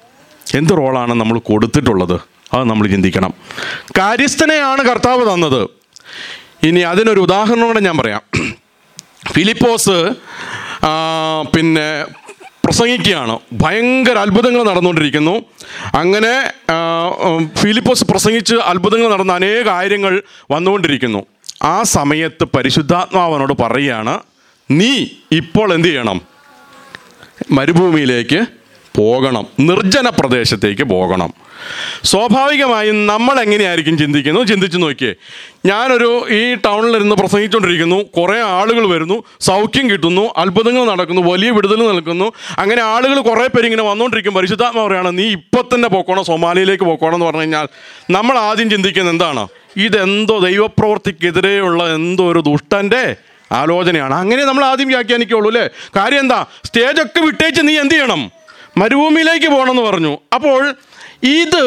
B: എന്ത് റോളാണ് നമ്മൾ കൊടുത്തിട്ടുള്ളത് അത് നമ്മൾ ചിന്തിക്കണം കാര്യസ്ഥനെയാണ് കർത്താവ് തന്നത് ഇനി അതിനൊരു ഉദാഹരണം കൂടെ ഞാൻ പറയാം ഫിലിപ്പോസ് ആ, പിന്നെ പ്രസംഗിക്കുകയാണ് ഭയങ്കര അത്ഭുതങ്ങൾ നടന്നുകൊണ്ടിരിക്കുന്നു അങ്ങനെ ആ, ഉം, ഫിലിപ്പോസ് പ്രസംഗിച്ച് അത്ഭുതങ്ങൾ നടന്ന അനേക കാര്യങ്ങൾ വന്നുകൊണ്ടിരിക്കുന്നു ആ സമയത്ത് പരിശുദ്ധാത്മാവനോട് പറയുകയാണ് നീ ഇപ്പോൾ എന്ത് ചെയ്യണം മരുഭൂമിയിലേക്ക് പോകണം നിർജ്ജന പ്രദേശത്തേക്ക് പോകണം സ്വാഭാവികമായും നമ്മൾ എങ്ങനെയായിരിക്കും ചിന്തിക്കുന്നത് ചിന്തിച്ച് നോക്കിയേ ഞാനൊരു ഈ ടൗണിലിരുന്ന് പ്രസംഗിച്ചുകൊണ്ടിരിക്കുന്നു കുറേ ആളുകൾ വരുന്നു സൗഖ്യം കിട്ടുന്നു അത്ഭുതങ്ങൾ നടക്കുന്നു വലിയ വിടുതൽ നൽകുന്നു അങ്ങനെ ആളുകൾ കുറേ പേര് ഇങ്ങനെ വന്നുകൊണ്ടിരിക്കും പരിശുദ്ധാത്മ പറയുകയാണ് നീ ഇപ്പം തന്നെ പോക്കോണം സൊമാലിയിലേക്ക് പോക്കോണം എന്ന് പറഞ്ഞു കഴിഞ്ഞാൽ നമ്മൾ ആദ്യം ചിന്തിക്കുന്നത് എന്താണ് ഇതെന്തോ ദൈവപ്രവർത്തിക്കെതിരെയുള്ള എന്തോ ഒരു ദുഷ്ടൻ്റെ ആലോചനയാണ് അങ്ങനെ നമ്മൾ ആദ്യം വ്യാഖ്യാനിക്കുള്ളൂ അല്ലേ കാര്യം എന്താ സ്റ്റേജൊക്കെ വിട്ടേച്ച് നീ എന്ത് ചെയ്യണം മരുഭൂമിയിലേക്ക് പോകണമെന്ന് പറഞ്ഞു അപ്പോൾ ഇത്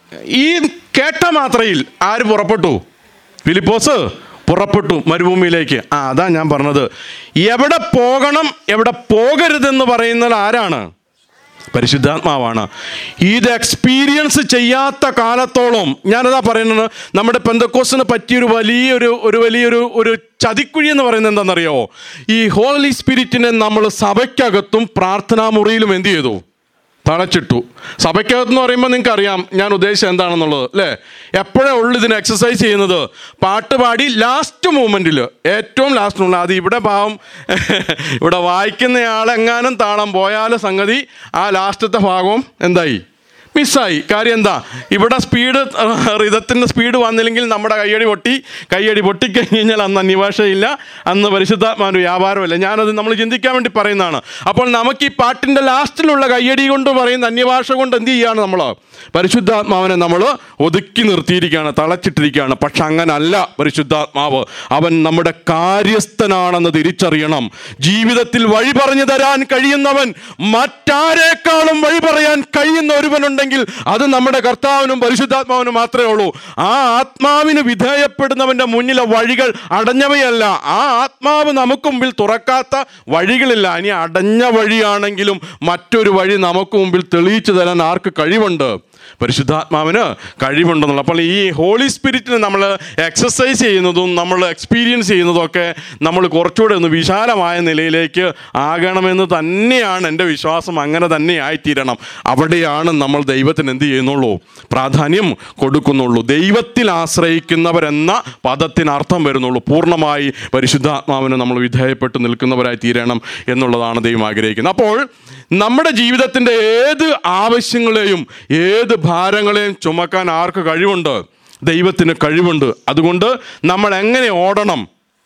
B: ഈ കേട്ട മാത്രയിൽ ആര് പുറപ്പെട്ടു ഫിലിപ്പോസ് പുറപ്പെട്ടു മരുഭൂമിയിലേക്ക് ആ അതാ ഞാൻ പറഞ്ഞത് എവിടെ പോകണം എവിടെ പോകരുതെന്ന് പറയുന്നത് ആരാണ് പരിശുദ്ധാത്മാവാണ് ഇത് എക്സ്പീരിയൻസ് ചെയ്യാത്ത കാലത്തോളം ഞാനതാ പറയുന്നത് നമ്മുടെ പെന്തക്കോസിന് പറ്റിയൊരു വലിയൊരു ഒരു വലിയൊരു ഒരു ചതിക്കുഴി എന്ന് പറയുന്നത് എന്താണെന്നറിയോ ഈ ഹോളി സ്പിരിറ്റിനെ നമ്മൾ സഭയ്ക്കകത്തും പ്രാർത്ഥനാ മുറിയിലും എന്ത് ചെയ്തു തളച്ചിട്ടു സഭയ്ക്കകത്തെന്ന് പറയുമ്പോൾ നിങ്ങൾക്ക് അറിയാം ഞാൻ ഉദ്ദേശിച്ചത് എന്താണെന്നുള്ളത് അല്ലേ എപ്പോഴേ ഉള്ളു ഇതിന് എക്സസൈസ് ചെയ്യുന്നത് പാട്ട് പാടി ലാസ്റ്റ് മൂമെൻറ്റിൽ ഏറ്റവും ലാസ്റ്റ് ഉള്ള അത് ഇവിടെ പാവം ഇവിടെ വായിക്കുന്നയാളെങ്ങാനും താളം പോയാൽ സംഗതി ആ ലാസ്റ്റത്തെ ഭാഗവും എന്തായി മിസ്സായി കാര്യം എന്താ ഇവിടെ സ്പീഡ് റിതത്തിൻ്റെ സ്പീഡ് വന്നില്ലെങ്കിൽ നമ്മുടെ കയ്യടി പൊട്ടി കയ്യടി പൊട്ടിക്കഴിഞ്ഞ് കഴിഞ്ഞാൽ അന്ന് അന്യഭാഷയില്ല അന്ന് പരിശുദ്ധാത്മാവിൻ്റെ വ്യാപാരമില്ല ഞാനത് നമ്മൾ ചിന്തിക്കാൻ വേണ്ടി പറയുന്നതാണ് അപ്പോൾ നമുക്ക് ഈ പാട്ടിൻ്റെ ലാസ്റ്റിലുള്ള കയ്യടി കൊണ്ട് പറയുന്ന അന്യഭാഷ കൊണ്ട് എന്ത് ചെയ്യാണ് നമ്മൾ പരിശുദ്ധാത്മാവിനെ നമ്മൾ ഒതുക്കി നിർത്തിയിരിക്കുകയാണ് തളച്ചിട്ടിരിക്കുകയാണ് പക്ഷെ അങ്ങനല്ല പരിശുദ്ധാത്മാവ് അവൻ നമ്മുടെ കാര്യസ്ഥനാണെന്ന് തിരിച്ചറിയണം ജീവിതത്തിൽ വഴി പറഞ്ഞു തരാൻ കഴിയുന്നവൻ മറ്റാരേക്കാളും വഴി പറയാൻ കഴിയുന്ന ഒരുവനുണ്ടെങ്കിൽ ഉണ്ടെങ്കിൽ അത് നമ്മുടെ കർത്താവിനും പരിശുദ്ധാത്മാവിനും മാത്രമേ ഉള്ളൂ ആ ആത്മാവിന് വിധേയപ്പെടുന്നവന്റെ മുന്നിലെ വഴികൾ അടഞ്ഞവയല്ല ആ ആത്മാവ് നമുക്ക് മുമ്പിൽ തുറക്കാത്ത വഴികളില്ല ഇനി അടഞ്ഞ വഴിയാണെങ്കിലും മറ്റൊരു വഴി നമുക്ക് മുമ്പിൽ തെളിയിച്ചു തരാൻ ആർക്ക് കഴിവുണ്ട് പരിശുദ്ധാത്മാവിന് കഴിവുണ്ടെന്നുള്ള അപ്പോൾ ഈ ഹോളി സ്പിരിറ്റിനെ നമ്മൾ എക്സസൈസ് ചെയ്യുന്നതും നമ്മൾ എക്സ്പീരിയൻസ് ചെയ്യുന്നതും ഒക്കെ നമ്മൾ കുറച്ചുകൂടെ ഒന്ന് വിശാലമായ നിലയിലേക്ക് ആകണമെന്ന് തന്നെയാണ് എൻ്റെ വിശ്വാസം അങ്ങനെ തന്നെ ആയിത്തീരണം അവിടെയാണ് നമ്മൾ ദൈവത്തിന് എന്ത് ചെയ്യുന്നുള്ളൂ പ്രാധാന്യം കൊടുക്കുന്നുള്ളൂ ദൈവത്തിൽ ആശ്രയിക്കുന്നവരെന്ന പദത്തിന് അർത്ഥം വരുന്നുള്ളൂ പൂർണ്ണമായി പരിശുദ്ധാത്മാവിന് നമ്മൾ വിധേയപ്പെട്ട് നിൽക്കുന്നവരായി തീരണം എന്നുള്ളതാണ് ദൈവം ആഗ്രഹിക്കുന്നത് അപ്പോൾ നമ്മുടെ ജീവിതത്തിൻ്റെ ഏത് ആവശ്യങ്ങളെയും ഏത് ഭാരങ്ങളെയും ചുമക്കാൻ ആർക്ക് കഴിവുണ്ട് ദൈവത്തിന് കഴിവുണ്ട് അതുകൊണ്ട് നമ്മൾ എങ്ങനെ ഓടണം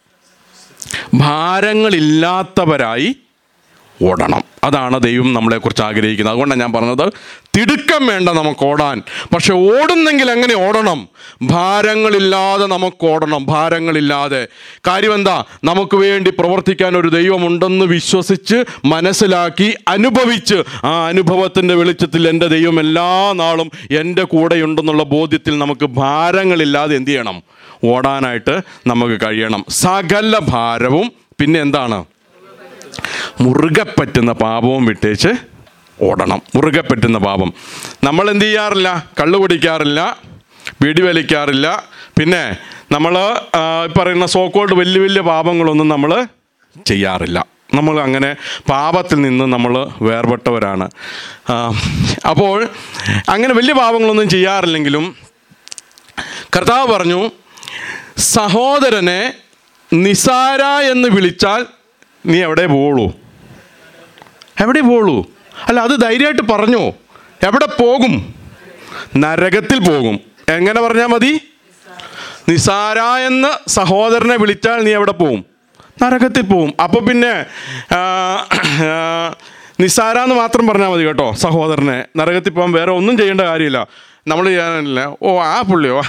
B: ഭാരങ്ങളില്ലാത്തവരായി ഓടണം അതാണ് ദൈവം നമ്മളെക്കുറിച്ച് ആഗ്രഹിക്കുന്നത് അതുകൊണ്ടാണ് ഞാൻ പറഞ്ഞത് തിടുക്കം വേണ്ട നമുക്ക് ഓടാൻ പക്ഷെ ഓടുന്നെങ്കിൽ എങ്ങനെ ഓടണം ഭാരങ്ങളില്ലാതെ നമുക്ക് ഓടണം ഭാരങ്ങളില്ലാതെ കാര്യം എന്താ നമുക്ക് വേണ്ടി പ്രവർത്തിക്കാൻ ഒരു ദൈവമുണ്ടെന്ന് വിശ്വസിച്ച് മനസ്സിലാക്കി അനുഭവിച്ച് ആ അനുഭവത്തിൻ്റെ വെളിച്ചത്തിൽ എൻ്റെ ദൈവം എല്ലാ നാളും എൻ്റെ കൂടെയുണ്ടെന്നുള്ള ബോധ്യത്തിൽ നമുക്ക് ഭാരങ്ങളില്ലാതെ എന്ത് ചെയ്യണം ഓടാനായിട്ട് നമുക്ക് കഴിയണം സകല ഭാരവും പിന്നെ എന്താണ് മുറുകെ പറ്റുന്ന പാപവും വിട്ടേച്ച് ഓടണം മുറുകെ പറ്റുന്ന പാപം നമ്മൾ എന്ത് ചെയ്യാറില്ല കള്ളു കുടിക്കാറില്ല ബീഡി വലിക്കാറില്ല പിന്നെ നമ്മൾ പറയുന്ന സോക്കോൾഡ് വലിയ വലിയ പാപങ്ങളൊന്നും നമ്മൾ ചെയ്യാറില്ല നമ്മൾ അങ്ങനെ പാപത്തിൽ നിന്ന് നമ്മൾ വേർപെട്ടവരാണ് ആ, അപ്പോൾ അങ്ങനെ വലിയ പാപങ്ങളൊന്നും ചെയ്യാറില്ലെങ്കിലും കർത്താവ് പറഞ്ഞു സഹോദരനെ നിസാര എന്ന് വിളിച്ചാൽ നീ എവിടെ പോവുള്ളൂ എവിടെ പോവുള്ളൂ അല്ല അത് ധൈര്യമായിട്ട് പറഞ്ഞോ എവിടെ പോകും നരകത്തിൽ പോകും എങ്ങനെ പറഞ്ഞാൽ മതി നിസാര എന്ന് സഹോദരനെ വിളിച്ചാൽ നീ എവിടെ പോവും നരകത്തിൽ പോവും അപ്പോൾ പിന്നെ ആ, ആ, നിസാര എന്ന് മാത്രം പറഞ്ഞാൽ മതി കേട്ടോ സഹോദരനെ നരകത്തിൽ പോകാൻ വേറെ ഒന്നും ചെയ്യേണ്ട കാര്യമില്ല നമ്മൾ ചെയ്യാനില്ല ഓ ആ പുള്ളിയോ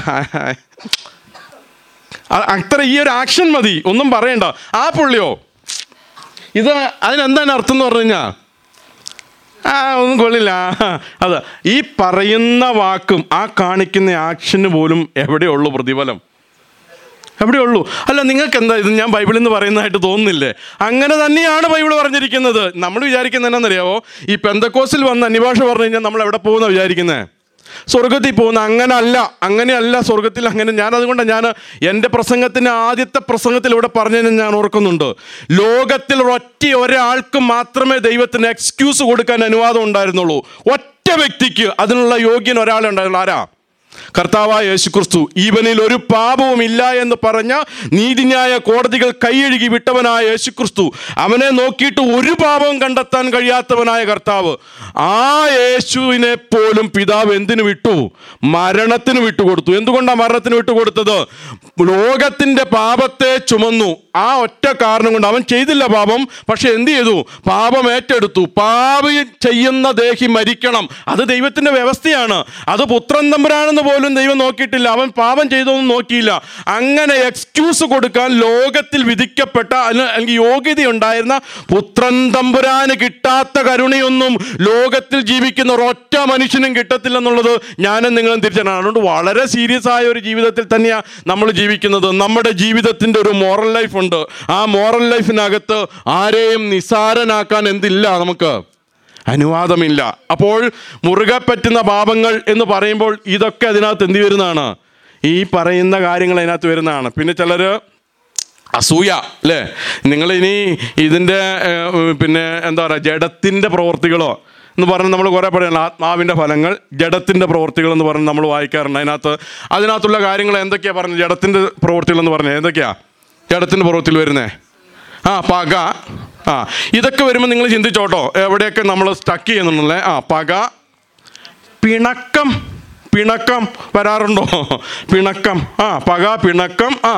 B: അ- അത്ര ഈ ഒരു ആക്ഷൻ മതി ഒന്നും പറയണ്ട ആ പുള്ളിയോ ഇത് അതിനെന്താണ് അർത്ഥം എന്ന് പറഞ്ഞു കഴിഞ്ഞാൽ ആ ഒന്നും കൊള്ളില്ല ആ, അത് ഈ പറയുന്ന വാക്കും ആ കാണിക്കുന്ന ആക്ഷന് പോലും എവിടെയുള്ളൂ പ്രതിഫലം എവിടെയുള്ളൂ അല്ല നിങ്ങൾക്ക് എന്താ ഇത് ഞാൻ ബൈബിളിൽ നിന്ന് പറയുന്നതായിട്ട് തോന്നുന്നില്ലേ അങ്ങനെ തന്നെയാണ് ബൈബിൾ പറഞ്ഞിരിക്കുന്നത് നമ്മൾ വിചാരിക്കുന്നത് എന്നാണെന്നറിയാവോ ഈ പെന്തക്കോസിൽ വന്ന് അന്യഭാഷ പറഞ്ഞു കഴിഞ്ഞാൽ നമ്മൾ എവിടെ പോകുന്ന വിചാരിക്കുന്നത് സ്വർഗത്തിൽ പോകുന്ന അങ്ങനെ അല്ല അങ്ങനെയല്ല സ്വർഗത്തിൽ അങ്ങനെ ഞാൻ അതുകൊണ്ടാണ് ഞാൻ എൻ്റെ പ്രസംഗത്തിൻ്റെ ആദ്യത്തെ പ്രസംഗത്തിൽ ഇവിടെ പറഞ്ഞതിന് ഞാൻ ഓർക്കുന്നുണ്ട് ലോകത്തിൽ ഒറ്റ ഒരാൾക്ക് മാത്രമേ ദൈവത്തിന് എക്സ്ക്യൂസ് കൊടുക്കാൻ അനുവാദം ഉണ്ടായിരുന്നുള്ളൂ ഒറ്റ വ്യക്തിക്ക് അതിനുള്ള യോഗ്യൻ ഒരാളെ ഉണ്ടായിരുന്നുള്ളൂ ആരാ കർത്താവായ യേശുക്രിസ്തു ഇവനിൽ ഒരു പാപവും ഇല്ല എന്ന് പറഞ്ഞ നീതിന്യായ കോടതികൾ കൈയഴുകി വിട്ടവനായ യേശുക്രിസ്തു അവനെ നോക്കിയിട്ട് ഒരു പാപവും കണ്ടെത്താൻ കഴിയാത്തവനായ കർത്താവ് ആ യേശുവിനെ പോലും പിതാവ് എന്തിനു വിട്ടു മരണത്തിന് വിട്ടുകൊടുത്തു എന്തുകൊണ്ടാണ് മരണത്തിന് വിട്ടുകൊടുത്തത് ലോകത്തിന്റെ പാപത്തെ ചുമന്നു ആ ഒറ്റ കാരണം കൊണ്ട് അവൻ ചെയ്തില്ല പാപം പക്ഷെ എന്ത് ചെയ്തു പാപം ഏറ്റെടുത്തു പാപി ചെയ്യുന്ന ദേഹി മരിക്കണം അത് ദൈവത്തിന്റെ വ്യവസ്ഥയാണ് അത് പുത്രൻ തമ്പുരാനെന്ന് പോലും ദൈവം നോക്കിയിട്ടില്ല അവൻ പാപം ചെയ്തൊന്നും നോക്കിയില്ല അങ്ങനെ എക്സ്ക്യൂസ് കൊടുക്കാൻ ലോകത്തിൽ വിധിക്കപ്പെട്ട അല്ല- അല്ലെങ്കിൽ യോഗ്യതയുണ്ടായിരുന്ന പുത്രൻ തമ്പുരാന് കിട്ടാത്ത കരുണയൊന്നും ലോകത്തിൽ ജീവിക്കുന്ന ഒരൊറ്റ മനുഷ്യനും കിട്ടത്തില്ലെന്നുള്ളത് ഞാനും നിങ്ങളും തിരിച്ചറിയണം അതുകൊണ്ട് വളരെ സീരിയസ് ആയ ഒരു ജീവിതത്തിൽ തന്നെയാണ് നമ്മൾ ജീവിക്കുന്നത് നമ്മുടെ ജീവിതത്തിൻ്റെ ഒരു മോറൽ ലൈഫ് ഉണ്ട് ആ മോറൽ ലൈഫിനകത്ത് ആരെയും നിസാരനാക്കാൻ എന്തില്ല നമുക്ക് അനുവാദമില്ല അപ്പോൾ മുറുകെ പറ്റുന്ന പാപങ്ങൾ എന്ന് പറയുമ്പോൾ ഇതൊക്കെ അതിനകത്ത് എന്ത് വരുന്നതാണ് ഈ പറയുന്ന കാര്യങ്ങൾ അതിനകത്ത് വരുന്നതാണ് പിന്നെ ചിലർ അസൂയ അല്ലേ നിങ്ങൾ ഇനി ഇതിൻ്റെ ഏഹ്, പിന്നെ എന്താ പറയുക ജഡത്തിൻ്റെ പ്രവർത്തികളോ എന്ന് പറഞ്ഞ് നമ്മൾ കുറേ പറയണം ആത്മാവിൻ്റെ ഫലങ്ങൾ ജഡത്തിൻ്റെ പ്രവർത്തികൾ എന്ന് പറഞ്ഞ് നമ്മൾ വായിക്കാറുണ്ട് അതിനകത്ത് അതിനകത്തുള്ള കാര്യങ്ങൾ എന്തൊക്കെയാണ് പറഞ്ഞത് ജഡത്തിൻ്റെ പ്രവർത്തികൾ എന്ന് പറഞ്ഞത് എന്തൊക്കെയാ ജഡത്തിൻ്റെ പ്രവർത്തികൾ വരുന്നേ ആ പക ആ ഇതൊക്കെ വരുമ്പോൾ നിങ്ങൾ ചിന്തിച്ചോട്ടോ എവിടെയൊക്കെ നമ്മൾ സ്റ്റക്ക് ചെയ്യുന്നുണ്ടല്ലേ ആ പക പിണക്കം പിണക്കം വരാറുണ്ടോ പിണക്കം ആ പക പിണക്കം ആ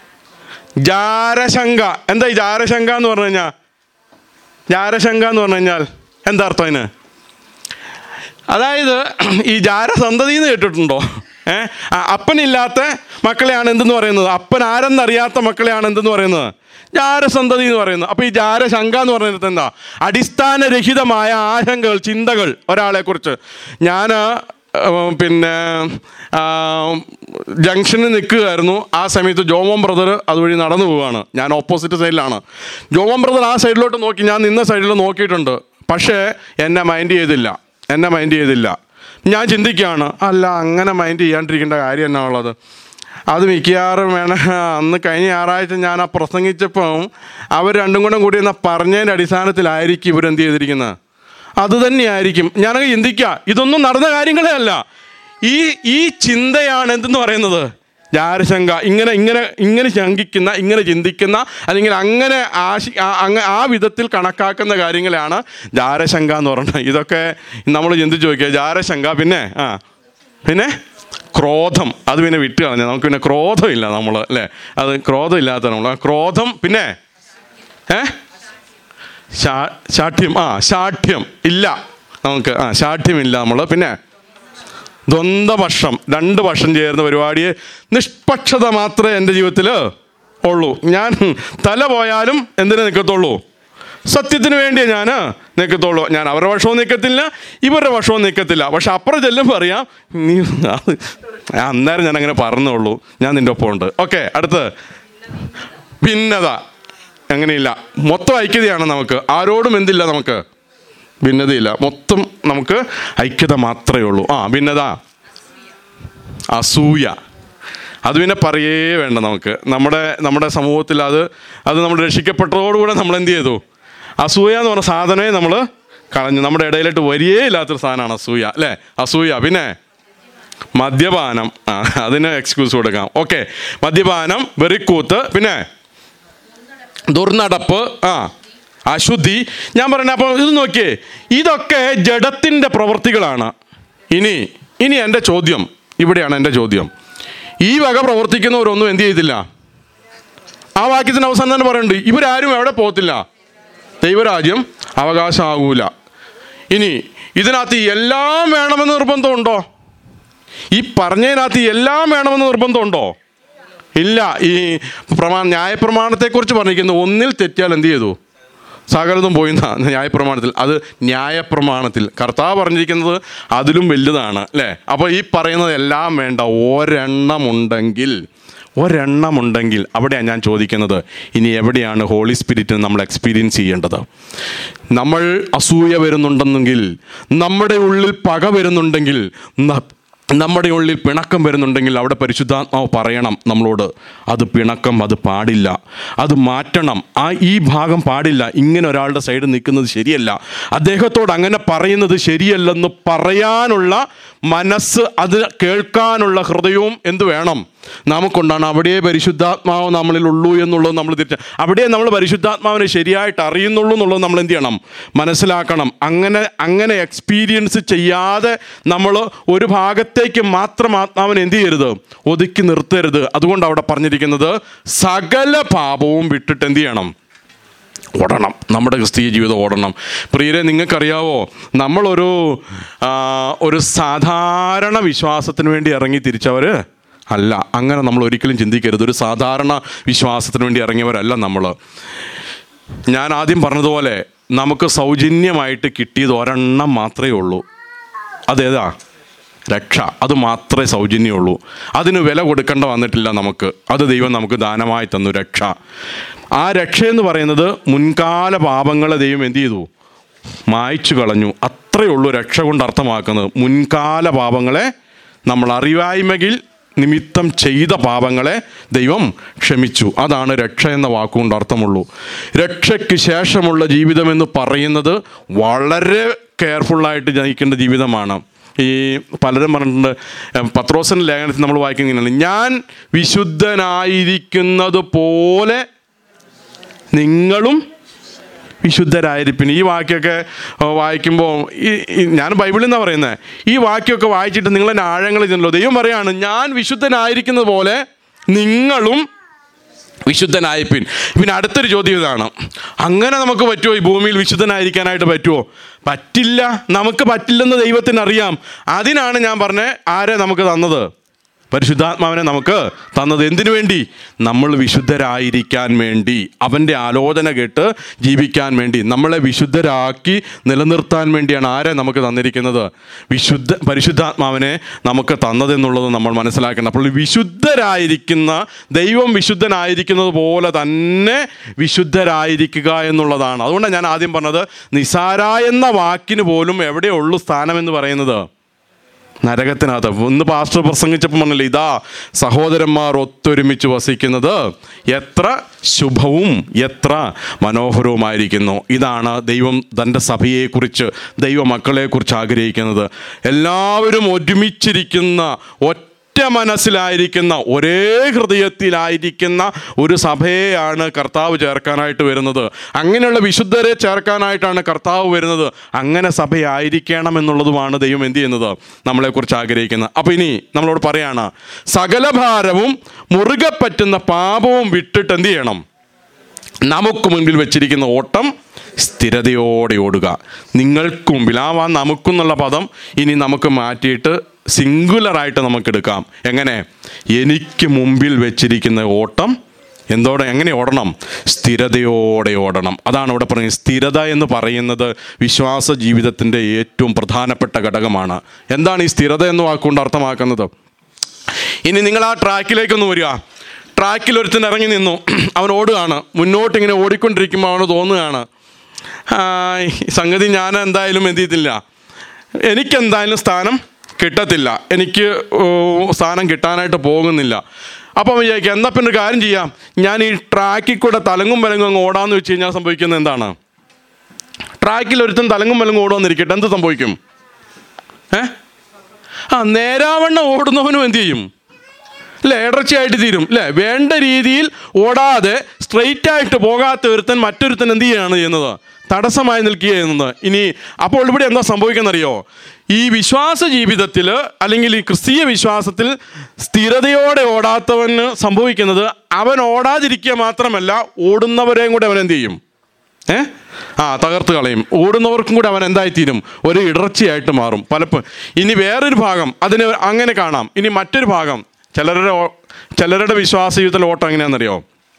B: ജാരശങ്ക എന്താ ഈ ജാരശങ്ക എന്ന് പറഞ്ഞു കഴിഞ്ഞാൽ ജാരശങ്ക എന്ന് പറഞ്ഞു കഴിഞ്ഞാൽ എന്താ അർത്ഥം അതിന് അതായത് ഈ ജാരസന്തതി എന്ന് കേട്ടിട്ടുണ്ടോ ഏ ആ, അപ്പനില്ലാത്ത മക്കളെയാണ് എന്തെന്ന് പറയുന്നത് അപ്പൻ ആരെന്നറിയാത്ത മക്കളെയാണ് എന്തെന്ന് പറയുന്നത് ജാരസന്തതി എന്ന് പറയുന്നത് അപ്പോൾ ഈ ജാരശങ്ക എന്ന് പറയുന്നത് എന്താ അടിസ്ഥാനരഹിതമായ ആശങ്കകൾ ചിന്തകൾ ഒരാളെക്കുറിച്ച് ഞാൻ പിന്നെ ആ, ജംഗ്ഷനിൽ നിൽക്കുകയായിരുന്നു ആ സമയത്ത് ജോമോൻ ബ്രദർ അതുവഴി നടന്നു പോവുകയാണ് ഞാൻ ഓപ്പോസിറ്റ് സൈഡിലാണ് ജോമോൻ ബ്രദർ ആ സൈഡിലോട്ട് നോക്കി ഞാൻ നിന്ന സൈഡിൽ നോക്കിയിട്ടുണ്ട് പക്ഷേ എന്നെ മൈൻഡ് ചെയ്തില്ല എന്നെ മൈൻഡ് ചെയ്തില്ല ഞാൻ ചിന്തിക്കുകയാണ് അല്ല അങ്ങനെ മൈൻഡ് ചെയ്യാണ്ടിരിക്കേണ്ട കാര്യം എന്നാ ഉള്ളത് അത് മിക്കവാറും വേണം അന്ന് കഴിഞ്ഞ ഞായറാഴ്ച ഞാൻ ആ പ്രസംഗിച്ചപ്പം അവർ രണ്ടും കൂടെ കൂടി എന്ന പറഞ്ഞതിൻ്റെ അടിസ്ഥാനത്തിലായിരിക്കും ഇവരെന്ത് ചെയ്തിരിക്കുന്നത് അത് തന്നെയായിരിക്കും ഞാനങ്ങ് ചിന്തിക്കുക ഇതൊന്നും നടന്ന കാര്യങ്ങളേ അല്ല ഈ ഈ ചിന്തയാണ് എന്തെന്ന് പറയുന്നത് ജാരശങ്ക ഇങ്ങനെ ഇങ്ങനെ ഇങ്ങനെ ശങ്കിക്കുന്ന ഇങ്ങനെ ചിന്തിക്കുന്ന അല്ലെങ്കിൽ അങ്ങനെ ആശി ആ- അങ്ങ ആ വിധത്തിൽ കണക്കാക്കുന്ന കാര്യങ്ങളാണ് ജാരശങ്ക എന്ന് പറയുന്നത് ഇതൊക്കെ നമ്മൾ ചിന്തിച്ച് നോക്കിയാൽ ജാരശങ്ക പിന്നെ ആ പിന്നെ ക്രോധം അത് പിന്നെ വിട്ട് കളഞ്ഞ നമുക്ക് പിന്നെ ക്രോധമില്ല നമ്മൾ അല്ലേ അത് ക്രോധം ഇല്ലാത്ത നമ്മൾ ക്രോധം പിന്നെ ഏ ശാ- ശാഠ്യം ആ ശാഠ്യം ഇല്ല നമുക്ക് ആ ശാഠ്യമില്ല നമ്മൾ പിന്നെ ദ്വന്ദ്വപക്ഷം രണ്ട് പക്ഷം ചേർന്ന പരിപാടിയെ നിഷ്പക്ഷത മാത്രമേ എൻ്റെ ജീവിതത്തിൽ ഉള്ളൂ ഞാൻ തല പോയാലും എന്തിനു നിൽക്കത്തുള്ളൂ സത്യത്തിന് വേണ്ടിയേ ഞാൻ നിൽക്കത്തുള്ളൂ ഞാൻ അവരുടെ പക്ഷവും നിൽക്കത്തില്ല ഇവരുടെ പക്ഷവും നിൽക്കത്തില്ല പക്ഷെ അപ്പുറം ചെല്ലുമ്പോൾ അറിയാം നീ അത് ഞാൻ അന്നേരം ഞാൻ അങ്ങനെ പറഞ്ഞുള്ളൂ ഞാൻ നിൻ്റെ ഒപ്പം ഉണ്ട് ഓക്കെ അടുത്ത് ഭിന്നത അങ്ങനെയില്ല മൊത്തം ഐക്യതയാണ് നമുക്ക് ആരോടും എന്തില്ല നമുക്ക് ഭിന്നതയില്ല മൊത്തം നമുക്ക് ഐക്യത മാത്രമേ ഉള്ളൂ ആ ഭിന്നത അസൂയ അത് പിന്നെ പറയേ വേണ്ട നമുക്ക് നമ്മുടെ നമ്മുടെ സമൂഹത്തിൽ അത് അത് നമ്മൾ രക്ഷിക്കപ്പെട്ടതോടുകൂടെ നമ്മൾ എന്ത് ചെയ്തു അസൂയ എന്ന് പറഞ്ഞ സാധനമേ നമ്മൾ കളഞ്ഞു നമ്മുടെ ഇടയിലിട്ട് വരിയേ ഇല്ലാത്തൊരു സാധനമാണ് അസൂയ അല്ലേ അസൂയ പിന്നെ മദ്യപാനം ആ അതിന് എക്സ്ക്യൂസ് കൊടുക്കാം ഓക്കെ മദ്യപാനം വെറിക്കൂത്ത് പിന്നെ ദുർനടപ്പ് ആ അശുദ്ധി ഞാൻ പറഞ്ഞ അപ്പോൾ ഇത് നോക്കിയേ ഇതൊക്കെ ജഡത്തിൻ്റെ പ്രവൃത്തികളാണ് ഇനി ഇനി എൻ്റെ ചോദ്യം ഇവിടെയാണ് എൻ്റെ ചോദ്യം ഈ വക പ്രവർത്തിക്കുന്നവരൊന്നും എന്ത് ചെയ്തില്ല ആ വാക്യത്തിൻ്റെ അവസാനം തന്നെ പറയുന്നുണ്ട് ഇവരാരും എവിടെ പോകത്തില്ല ദൈവരാജ്യം അവകാശമാകൂല ഇനി ഇതിനകത്ത് എല്ലാം വേണമെന്ന് നിർബന്ധമുണ്ടോ ഈ പറഞ്ഞതിനകത്ത് എല്ലാം വേണമെന്ന് നിർബന്ധമുണ്ടോ ഇല്ല ഈ പ്രമാ ന്യായപ്രമാണത്തെക്കുറിച്ച് പറഞ്ഞിരിക്കുന്നു ഒന്നിൽ തെറ്റിയാൽ എന്ത് ചെയ്തു സകലതും പോയി എന്നാ ന്യായപ്രമാണത്തിൽ അത് ന്യായപ്രമാണത്തിൽ കർത്താവ് പറഞ്ഞിരിക്കുന്നത് അതിലും വലുതാണ് അല്ലേ അപ്പോൾ ഈ പറയുന്നത് എല്ലാം വേണ്ട ഒരെണ്ണമുണ്ടെങ്കിൽ ഒരെണ്ണമുണ്ടെങ്കിൽ അവിടെയാണ് ഞാൻ ചോദിക്കുന്നത് ഇനി എവിടെയാണ് ഹോളി സ്പിരിറ്റിന് നമ്മൾ എക്സ്പീരിയൻസ് ചെയ്യേണ്ടത് നമ്മൾ അസൂയ വരുന്നുണ്ടെന്നെങ്കിൽ നമ്മുടെ ഉള്ളിൽ പക വരുന്നുണ്ടെങ്കിൽ ന- നമ്മുടെ ഉള്ളിൽ പിണക്കം വരുന്നുണ്ടെങ്കിൽ അവിടെ പരിശുദ്ധാത്മാവ് പറയണം നമ്മളോട് അത് പിണക്കം അത് പാടില്ല അത് മാറ്റണം ആ ഈ ഭാഗം പാടില്ല ഇങ്ങനെ ഒരാളുടെ സൈഡ് നിൽക്കുന്നത് ശരിയല്ല അദ്ദേഹത്തോട് അങ്ങനെ പറയുന്നത് ശരിയല്ലെന്ന് പറയാനുള്ള മനസ്സ് അത് കേൾക്കാനുള്ള ഹൃദയവും എന്ത് വേണം നമുക്കുണ്ടാണ് അവിടെ പരിശുദ്ധാത്മാവ് നമ്മളിൽ ഉള്ളൂ എന്നുള്ളത് നമ്മൾ തിരിച്ച അവിടെ നമ്മൾ പരിശുദ്ധാത്മാവിനെ ശരിയായിട്ട് അറിയുന്നുള്ളൂ എന്നുള്ളത് നമ്മൾ എന്ത് ചെയ്യണം മനസ്സിലാക്കണം അങ്ങനെ അങ്ങനെ എക്സ്പീരിയൻസ് ചെയ്യാതെ നമ്മൾ ഒരു ഭാഗത്തേക്ക് മാത്രം ആത്മാവിനെ എന്ത് ചെയ്യരുത് ഒതുക്കി നിർത്തരുത് അതുകൊണ്ട് അവിടെ പറഞ്ഞിരിക്കുന്നത് സകല പാപവും വിട്ടിട്ട് എന്ത് ചെയ്യണം ഓടണം നമ്മുടെ ക്രിസ്തീയ ജീവിതം ഓടണം പ്രിയരെ നിങ്ങൾക്കറിയാവോ നമ്മളൊരു ആ, ഒരു സാധാരണ വിശ്വാസത്തിന് വേണ്ടി ഇറങ്ങി തിരിച്ചവർ അല്ല അങ്ങനെ നമ്മൾ ഒരിക്കലും ചിന്തിക്കരുത് ഒരു സാധാരണ വിശ്വാസത്തിന് വേണ്ടി ഇറങ്ങിയവരല്ല നമ്മൾ ഞാൻ ആദ്യം പറഞ്ഞതുപോലെ നമുക്ക് സൗജന്യമായിട്ട് കിട്ടിയത് ഒരെണ്ണം മാത്രമേ ഉള്ളൂ അതേതാ രക്ഷ അത് മാത്രമേ സൗജന്യമുള്ളൂ അതിന് വില കൊടുക്കേണ്ട വന്നിട്ടില്ല നമുക്ക് അത് ദൈവം നമുക്ക് ദാനമായി തന്നു രക്ഷ ആ രക്ഷ എന്ന് പറയുന്നത് മുൻകാല പാപങ്ങളെ ദൈവം എന്ത് ചെയ്തു മായ്ച്ചു കളഞ്ഞു അത്രയേ ഉള്ളൂ രക്ഷ കൊണ്ട് അർത്ഥമാക്കുന്നത് മുൻകാല പാപങ്ങളെ നമ്മൾ അറിവായ്മയിൽ നിമിത്തം ചെയ്ത പാപങ്ങളെ ദൈവം ക്ഷമിച്ചു അതാണ് രക്ഷ എന്ന വാക്കുകൊണ്ട് അർത്ഥമുള്ളൂ രക്ഷയ്ക്ക് ശേഷമുള്ള ജീവിതം എന്ന് പറയുന്നത് വളരെ കെയർഫുള്ളായിട്ട് ജനിക്കേണ്ട ജീവിതമാണ് ഈ പലരും പറഞ്ഞിട്ടുണ്ട് എം, പത്രോസിൻ്റെ ലേഖനത്തിൽ നമ്മൾ വായിക്കുന്നതാണ് ഞാൻ വിശുദ്ധനായിരിക്കുന്നത് പോലെ നിങ്ങളും വിശുദ്ധരായിരിപ്പിൻ ഈ വാക്യമൊക്കെ ഏഹ്, വായിക്കുമ്പോൾ ഈ ഈ- ഞാൻ ബൈബിളിൽ നിന്നാണ് പറയുന്നത് ഈ വാക്യമൊക്കെ വായിച്ചിട്ട് നിങ്ങൾ എൻ്റെ ആഴങ്ങളിൽ ചെന്നല്ലോ ദൈവം പറയാണ് ഞാൻ വിശുദ്ധനായിരിക്കുന്നത് പോലെ നിങ്ങളും വിശുദ്ധനായിപ്പിൻ പിന്നെ അടുത്തൊരു ചോദ്യം ഇതാണ് അങ്ങനെ നമുക്ക് പറ്റുമോ ഈ ഭൂമിയിൽ വിശുദ്ധനായിരിക്കാനായിട്ട് പറ്റുമോ പറ്റില്ല നമുക്ക് പറ്റില്ലെന്ന് ദൈവത്തിന് അറിയാം അതിനാണ് ഞാൻ പറഞ്ഞത് ആരെ നമുക്ക് തന്നത് പരിശുദ്ധാത്മാവിനെ നമുക്ക് തന്നത് എന്തിനു വേണ്ടി നമ്മൾ വിശുദ്ധരായിരിക്കാൻ വേണ്ടി അവൻ്റെ ആലോചന കേട്ട് ജീവിക്കാൻ വേണ്ടി നമ്മളെ വിശുദ്ധരാക്കി നിലനിർത്താൻ വേണ്ടിയാണ് ആരെ നമുക്ക് തന്നിരിക്കുന്നത് വിശുദ്ധ പരിശുദ്ധാത്മാവിനെ നമുക്ക് തന്നതെന്നുള്ളത് നമ്മൾ മനസ്സിലാക്കണം അപ്പോൾ വിശുദ്ധരായിരിക്കുന്ന ദൈവം വിശുദ്ധനായിരിക്കുന്നത് പോലെ തന്നെ വിശുദ്ധരായിരിക്കുക എന്നുള്ളതാണ് അതുകൊണ്ടാണ് ഞാൻ ആദ്യം പറഞ്ഞത് നിസാര എന്ന വാക്കിന് പോലും എവിടെയുള്ളൂ സ്ഥാനം എന്ന് പറയുന്നത് നരകത്തിനകത്ത് ഇന്ന് പാസ്റ്റർ പ്രസംഗിച്ചപ്പോൾ പറഞ്ഞില്ല ഇതാ സഹോദരന്മാർ ഒത്തൊരുമിച്ച് വസിക്കുന്നത് എത്ര ശുഭവും എത്ര മനോഹരവുമായിരിക്കുന്നു ഇതാണ് ദൈവം തൻ്റെ സഭയെക്കുറിച്ച് ദൈവമക്കളെക്കുറിച്ച് ആഗ്രഹിക്കുന്നത് എല്ലാവരും ഒരുമിച്ചിരിക്കുന്ന ഒറ്റ മനസ്സിലായിരിക്കുന്ന ഒരേ ഹൃദയത്തിലായിരിക്കുന്ന ഒരു സഭയെയാണ് കർത്താവ് ചേർക്കാനായിട്ട് വരുന്നത് അങ്ങനെയുള്ള വിശുദ്ധരെ ചേർക്കാനായിട്ടാണ് കർത്താവ് വരുന്നത് അങ്ങനെ സഭയായിരിക്കണം എന്നുള്ളതുമാണ് ദൈവം എന്ത് ചെയ്യുന്നത് നമ്മളെക്കുറിച്ച് ആഗ്രഹിക്കുന്നത് അപ്പോൾ ഇനി നമ്മളോട് പറയാണ് സകല ഭാരവും മുറുകെ പറ്റുന്ന പാപവും വിട്ടിട്ട് എന്ത് ചെയ്യണം നമുക്ക് മുൻപിൽ വെച്ചിരിക്കുന്ന ഓട്ടം സ്ഥിരതയോടെ ഓടുക നിങ്ങൾക്ക് മുമ്പിൽ ആ വാ നമുക്കെന്നുള്ള പദം ഇനി നമുക്ക് മാറ്റിയിട്ട് സിംഗുലറായിട്ട് നമുക്ക് എടുക്കാം എങ്ങനെ എനിക്ക് മുമ്പിൽ വെച്ചിരിക്കുന്ന ഓട്ടം എന്തോടെ എങ്ങനെ ഓടണം സ്ഥിരതയോടെ ഓടണം അതാണ് ഇവിടെ പറയുന്നത് സ്ഥിരത എന്ന് പറയുന്നത് വിശ്വാസ ജീവിതത്തിൻ്റെ ഏറ്റവും പ്രധാനപ്പെട്ട ഘടകമാണ് എന്താണ് ഈ സ്ഥിരത എന്ന് വാക്കുകൊണ്ട് അർത്ഥമാക്കുന്നത് ഇനി നിങ്ങൾ ആ ട്രാക്കിലേക്കൊന്ന് വരിക ട്രാക്കിൽ ഒരുത്തൻ ഇറങ്ങി നിന്നു അവൻ ഓടുകയാണ് മുന്നോട്ട് ഇങ്ങനെ ഓടിക്കൊണ്ടിരിക്കുമ്പോൾ അവന് തോന്നുകയാണ് "ആ, ഈ സംഗതി ഞാൻ എന്തായാലും എന്ത് ചെയ്തില്ല എനിക്കെന്തായാലും സ്ഥാനം കിട്ടത്തില്ല എനിക്ക് ഓ, സ്ഥാനം കിട്ടാനായിട്ട് പോകുന്നില്ല അപ്പം വിചാരിക്കുക എന്നാൽ പിന്നെ ഒരു കാര്യം ചെയ്യാം ഞാൻ ഈ ട്രാക്കിൽ കൂടെ തലങ്ങും വിലങ്ങും അങ്ങ് ഓടാന്ന് വെച്ച് കഴിഞ്ഞാൽ സംഭവിക്കുന്നത് എന്താണ് ട്രാക്കിൽ ഒരുത്തൻ തലങ്ങും വിലങ്ങും ഓടുമെന്നിരിക്കട്ടെ എന്ത് സംഭവിക്കും ഏ ആ നേരാവണ്ണം ഓടുന്നവനും എന്ത് ചെയ്യും അല്ലേ ഇടർച്ചയായിട്ട് തീരും അല്ലേ വേണ്ട രീതിയിൽ ഓടാതെ സ്ട്രെയിറ്റ് ആയിട്ട് പോകാത്ത ഒരുത്തൻ മറ്റൊരുത്തൻ എന്ത് ചെയ്യുകയാണ് ചെയ്യുന്നത് തടസ്സമായി നിൽക്കുക ചെയ്യുന്നത് ഇനി അപ്പോൾ ഇവിടെ എന്താ സംഭവിക്കുന്നറിയോ ഈ വിശ്വാസ ജീവിതത്തിൽ അല്ലെങ്കിൽ ഈ ക്രിസ്തീയ വിശ്വാസത്തിൽ സ്ഥിരതയോടെ ഓടാത്തവന് സംഭവിക്കുന്നത് അവൻ ഓടാതിരിക്കുക മാത്രമല്ല ഓടുന്നവരെയും കൂടെ അവൻ എന്ത് ചെയ്യും ഏ ആ തകർത്ത് കളയും ഓടുന്നവർക്കും കൂടെ അവൻ എന്തായിത്തീരും ഒരു ഇടർച്ചയായിട്ട് മാറും പലപ്പോഴും ഇനി വേറൊരു ഭാഗം അതിന് അങ്ങനെ കാണാം ഇനി മറ്റൊരു ഭാഗം ചിലരുടെ ഓ- ചിലരുടെ വിശ്വാസ ജീവിതത്തിലെ ഓട്ടം എങ്ങനെയാണെന്നറിയോ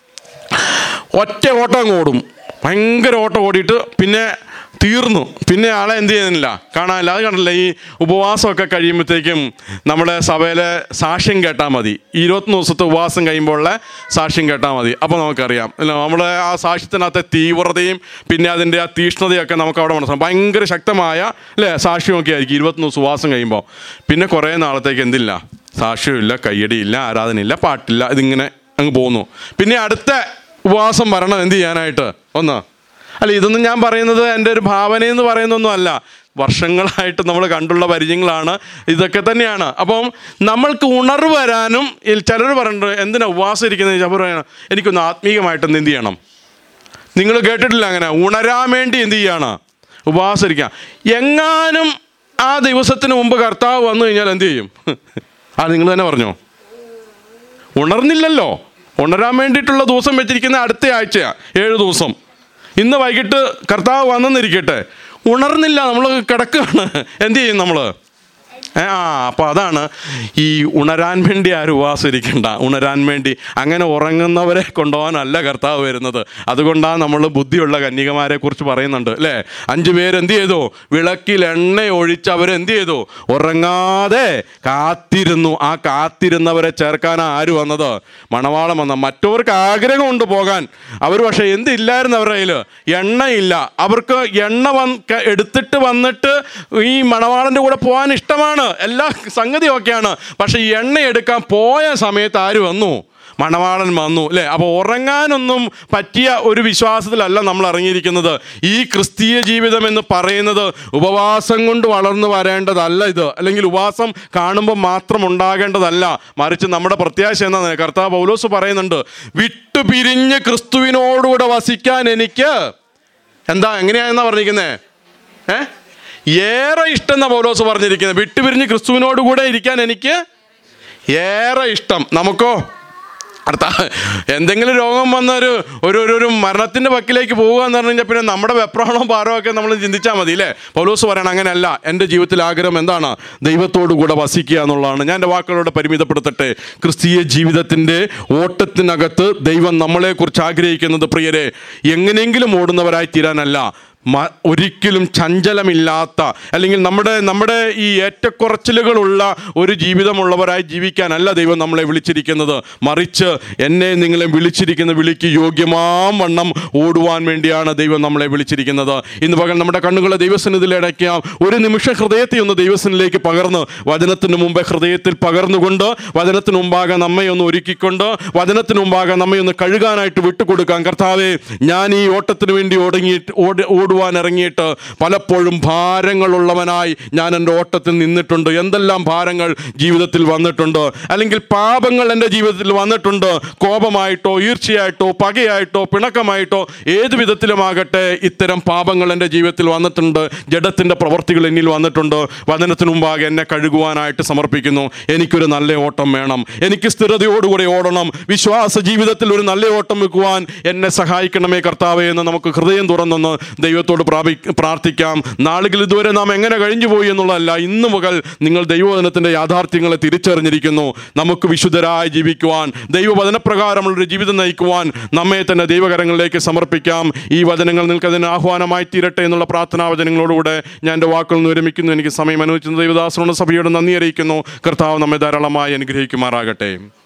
B: ഒറ്റ ഓട്ടം അങ്ങ് ഓടും ഭയങ്കര ഓട്ടം ഓടിയിട്ട് പിന്നെ തീർന്നു പിന്നെ ആളെ എന്ത് ചെയ്യുന്നില്ല കാണാനില്ല അത് കണ്ടില്ല ഈ ഉപവാസമൊക്കെ കഴിയുമ്പോഴത്തേക്കും നമ്മുടെ സഭയിലെ സാക്ഷ്യം കേട്ടാൽ മതി ഈ ഇരുപത്തൊന്ന് ദിവസത്തെ ഉപവാസം കഴിയുമ്പോഴുള്ള സാക്ഷ്യം കേട്ടാൽ മതി അപ്പോൾ നമുക്കറിയാം അല്ല നമ്മുടെ ആ സാക്ഷ്യത്തിനകത്തെ തീവ്രതയും പിന്നെ അതിൻ്റെ ആ തീഷ്ണതയൊക്കെ നമുക്ക് അവിടെ മനസ്സിലാവും ഭയങ്കര ശക്തമായ അല്ലേ സാക്ഷ്യമൊക്കെ ആയിരിക്കും ഇരുപത്തൊന്ന് ദിവസം ഉപവാസം കഴിയുമ്പോൾ പിന്നെ കുറേ നാളത്തേക്ക് എന്തില്ല സാക്ഷ്യമില്ല കയ്യടിയില്ല ആരാധനയില്ല പാട്ടില്ല ഇതിങ്ങനെ അങ്ങ് പോകുന്നു പിന്നെ അടുത്ത ഉപവാസം വരണം എന്ത് ചെയ്യാനായിട്ട് ഒന്ന് അല്ല ഇതൊന്നും ഞാൻ പറയുന്നത് എൻ്റെ ഒരു ഭാവനയെന്ന് പറയുന്നൊന്നും അല്ല വർഷങ്ങളായിട്ട് നമ്മൾ കണ്ടുള്ള പരിചയങ്ങളാണ് ഇതൊക്കെ തന്നെയാണ് അപ്പം നമ്മൾക്ക് ഉണർവ് വരാനും ചിലർ പറഞ്ഞിട്ട് എന്തിനാ ഉപവാസം ഇരിക്കുന്നത് അവർ പറയണം എനിക്കൊന്ന് ആത്മീയമായിട്ട് എന്ത് ചെയ്യണം നിങ്ങൾ കേട്ടിട്ടില്ല അങ്ങനെ ഉണരാൻ വേണ്ടി എന്ത് ചെയ്യാണ് ഉപവാസം ഇരിക്കുക എങ്ങാനും ആ ദിവസത്തിന് മുമ്പ് കർത്താവ് വന്നു കഴിഞ്ഞാൽ എന്ത് ചെയ്യും ആ നിങ്ങൾ തന്നെ പറഞ്ഞോ ഉണർന്നില്ലല്ലോ ഉണരാൻ വേണ്ടിയിട്ടുള്ള ദിവസം വെച്ചിരിക്കുന്ന അടുത്ത ആഴ്ചയാണ് ഏഴ് ദിവസം ഇന്ന് വൈകിട്ട് കർത്താവ് വന്നെന്നിരിക്കട്ടെ ഉണർന്നില്ല നമ്മൾ കിടക്കുകയാണ് എന്ത് ചെയ്യും നമ്മൾ ഏ, ആ അപ്പോൾ അതാണ് ഈ ഉണരാൻ വേണ്ടി ആരും ഉപവാസം ഇരിക്കണ്ട ഉണരാൻ വേണ്ടി അങ്ങനെ ഉറങ്ങുന്നവരെ കൊണ്ടുപോകാനല്ല കർത്താവ് വരുന്നത് അതുകൊണ്ടാണ് നമ്മൾ ബുദ്ധിയുള്ള കന്യകമാരെ കുറിച്ച് പറയുന്നുണ്ട് അല്ലേ അഞ്ചു പേര് എന്ത് ചെയ്തു വിളക്കിൽ എണ്ണ ഒഴിച്ച് അവരെന്ത് ചെയ്തു ഉറങ്ങാതെ കാത്തിരുന്നു ആ കാത്തിരുന്നവരെ ചേർക്കാൻ ആര് വന്നത് മണവാളം വന്ന മറ്റവർക്ക് ആഗ്രഹമുണ്ട് പോകാൻ അവർ പക്ഷേ എന്തില്ലായിരുന്നു അവരുടെ കയ്യിൽ എണ്ണയില്ല അവർക്ക് എണ്ണ വന്ന് ക- എടുത്തിട്ട് വന്നിട്ട് ഈ മണവാളൻ്റെ കൂടെ പോകാൻ ഇഷ്ടമാണ് എല്ലാ സംഗതിയും ഒക്കെയാണ് പക്ഷേ ഈ എണ്ണ എടുക്കാൻ പോയ സമയത്ത് ആര് വന്നു മണവാളൻ വന്നു അല്ലേ അപ്പോൾ ഉറങ്ങാനൊന്നും പറ്റിയ ഒരു വിശ്വാസത്തിലല്ല നമ്മൾ ഇറങ്ങിയിരിക്കുന്നത് ഈ ക്രിസ്തീയ ജീവിതം എന്ന് പറയുന്നത് ഉപവാസം കൊണ്ട് വളർന്നു വരേണ്ടതല്ല ഇത് അല്ലെങ്കിൽ ഉപവാസം കാണുമ്പോൾ മാത്രം ഉണ്ടാകേണ്ടതല്ല മറിച്ച് നമ്മുടെ പ്രത്യാശ എന്താണ് കർത്താവ് പൗലോസ് പറയുന്നുണ്ട് വിട്ടുപിരിഞ്ഞ് ക്രിസ്തുവിനോടുകൂടെ വസിക്കാൻ എനിക്ക് എന്താ എങ്ങനെയാണെന്നാ പറഞ്ഞിരിക്കുന്നത് ഏ ഏറെ ഇഷ്ടം എന്നാ പൗലോസ് പറഞ്ഞിരിക്കുന്നത് വിട്ടുപിരിഞ്ഞ് ക്രിസ്തുവിനോട് കൂടെ ഇരിക്കാൻ എനിക്ക് ഏറെ ഇഷ്ടം നമുക്കോ അടുത്ത എന്തെങ്കിലും രോഗം വന്ന ഒരു ഒരു ഒരു ഒരു മരണത്തിൻ്റെ വക്കിലേക്ക് പോകുക എന്ന് പറഞ്ഞു കഴിഞ്ഞാൽ പിന്നെ നമ്മുടെ വെപ്രാണവും ഭാരവും ഒക്കെ നമ്മൾ ചിന്തിച്ചാൽ മതി അല്ലേ പൗലോസ് പറയണം അങ്ങനെയല്ല എൻ്റെ ജീവിതത്തിൽ ആഗ്രഹം എന്താണ് ദൈവത്തോടു കൂടെ വസിക്കുക എന്നുള്ളതാണ് ഞാൻ എൻ്റെ വാക്കുകളോട് പരിമിതപ്പെടുത്തട്ടെ ക്രിസ്തീയ ജീവിതത്തിൻ്റെ ഓട്ടത്തിനകത്ത് ദൈവം നമ്മളെക്കുറിച്ച് ആഗ്രഹിക്കുന്നത് പ്രിയരെ എങ്ങനെയെങ്കിലും ഓടുന്നവരായി തീരാനല്ല മ- ഒരിക്കലും ചഞ്ചലമില്ലാത്ത അല്ലെങ്കിൽ നമ്മുടെ നമ്മുടെ ഈ ഏറ്റക്കുറച്ചിലുകളുള്ള ഒരു ജീവിതമുള്ളവരായി ജീവിക്കാനല്ല ദൈവം നമ്മളെ വിളിച്ചിരിക്കുന്നത് മറിച്ച് എന്നെ നിങ്ങളെ വിളിച്ചിരിക്കുന്ന വിളിക്ക് യോഗ്യമാം വണ്ണം ഓടുവാൻ വേണ്ടിയാണ് ദൈവം നമ്മളെ വിളിച്ചിരിക്കുന്നത് ഇന്ന് പകൽ നമ്മുടെ കണ്ണുകളെ ദൈവസന്നിധിയിൽ അടയ്ക്കാം ഒരു നിമിഷം ഹൃദയത്തെ ഒന്ന് ദൈവസനിലേക്ക് പകർന്ന് വചനത്തിന് മുമ്പേ ഹൃദയത്തിൽ പകർന്നുകൊണ്ട് വചനത്തിന് മുമ്പാകെ നമ്മെ ഒന്ന് ഒരുക്കിക്കൊണ്ട് വചനത്തിന് മുമ്പാകെ നമ്മെ ഒന്ന് കഴുകാനായിട്ട് വിട്ടുകൊടുക്കാം കർത്താവെ ഞാൻ ഈ ഓട്ടത്തിന് വേണ്ടി ഓടങ്ങിയിട്ട് ഓടി ഓടുവാൻ ഇറങ്ങിയിട്ട് പലപ്പോഴും ഭാരങ്ങളുള്ളവനായി ഞാൻ എൻ്റെ ഓട്ടത്തിൽ നിന്നിട്ടുണ്ട് എന്തെല്ലാം ഭാരങ്ങൾ ജീവിതത്തിൽ വന്നിട്ടുണ്ട് അല്ലെങ്കിൽ പാപങ്ങൾ എൻ്റെ ജീവിതത്തിൽ വന്നിട്ടുണ്ട് കോപമായിട്ടോ ഈർച്ചയായിട്ടോ പകയായിട്ടോ പിണക്കമായിട്ടോ ഏത് വിധത്തിലുമാകട്ടെ ഇത്തരം പാപങ്ങൾ എൻ്റെ ജീവിതത്തിൽ വന്നിട്ടുണ്ട് ജഡത്തിൻ്റെ പ്രവർത്തികൾ എന്നിൽ വന്നിട്ടുണ്ട് വചനത്തിന് മുമ്പാകെ എന്നെ കഴുകുവാനായിട്ട് സമർപ്പിക്കുന്നു എനിക്കൊരു നല്ല ഓട്ടം വേണം എനിക്ക് സ്ഥിരതയോടുകൂടി ഓടണം വിശ്വാസ ജീവിതത്തിൽ ഒരു നല്ല ഓട്ടം വെക്കുവാൻ എന്നെ സഹായിക്കണമേ കർത്താവേ എന്ന് നമുക്ക് ഹൃദയം തുറന്നൊന്ന് ദൈവത്തോട് പ്രാപി പ്രാർത്ഥിക്കാം നാളുകൾ ഇതുവരെ നാം എങ്ങനെ കഴിഞ്ഞു പോയി എന്നുള്ളതല്ല ഇന്ന് മുതൽ നിങ്ങൾ ദൈവവചനത്തിൻ്റെ യാഥാർത്ഥ്യങ്ങളെ തിരിച്ചറിഞ്ഞിരിക്കുന്നു നമുക്ക് വിശുദ്ധരായി ജീവിക്കുവാൻ ദൈവവചനപ്രകാരമുള്ളൊരു ജീവിതം നയിക്കുവാൻ നമ്മെ തന്നെ ദൈവകരങ്ങളിലേക്ക് സമർപ്പിക്കാം ഈ വചനങ്ങൾ നിങ്ങൾക്കതിന് ആഹ്വാനമായി തീരട്ടെ എന്നുള്ള പ്രാർത്ഥനാ വചനങ്ങളോടുകൂടെ ഞാൻ എൻ്റെ വാക്കുകൾ നിന്ന് വിരമിക്കുന്നു എനിക്ക് സമയം അനുവദിക്കുന്ന ദൈവദാസനോട് സഭയോട് നന്ദി അറിയിക്കുന്നു കർത്താവ് നമ്മെ ധാരാളമായി അനുഗ്രഹിക്കുമാറാകട്ടെ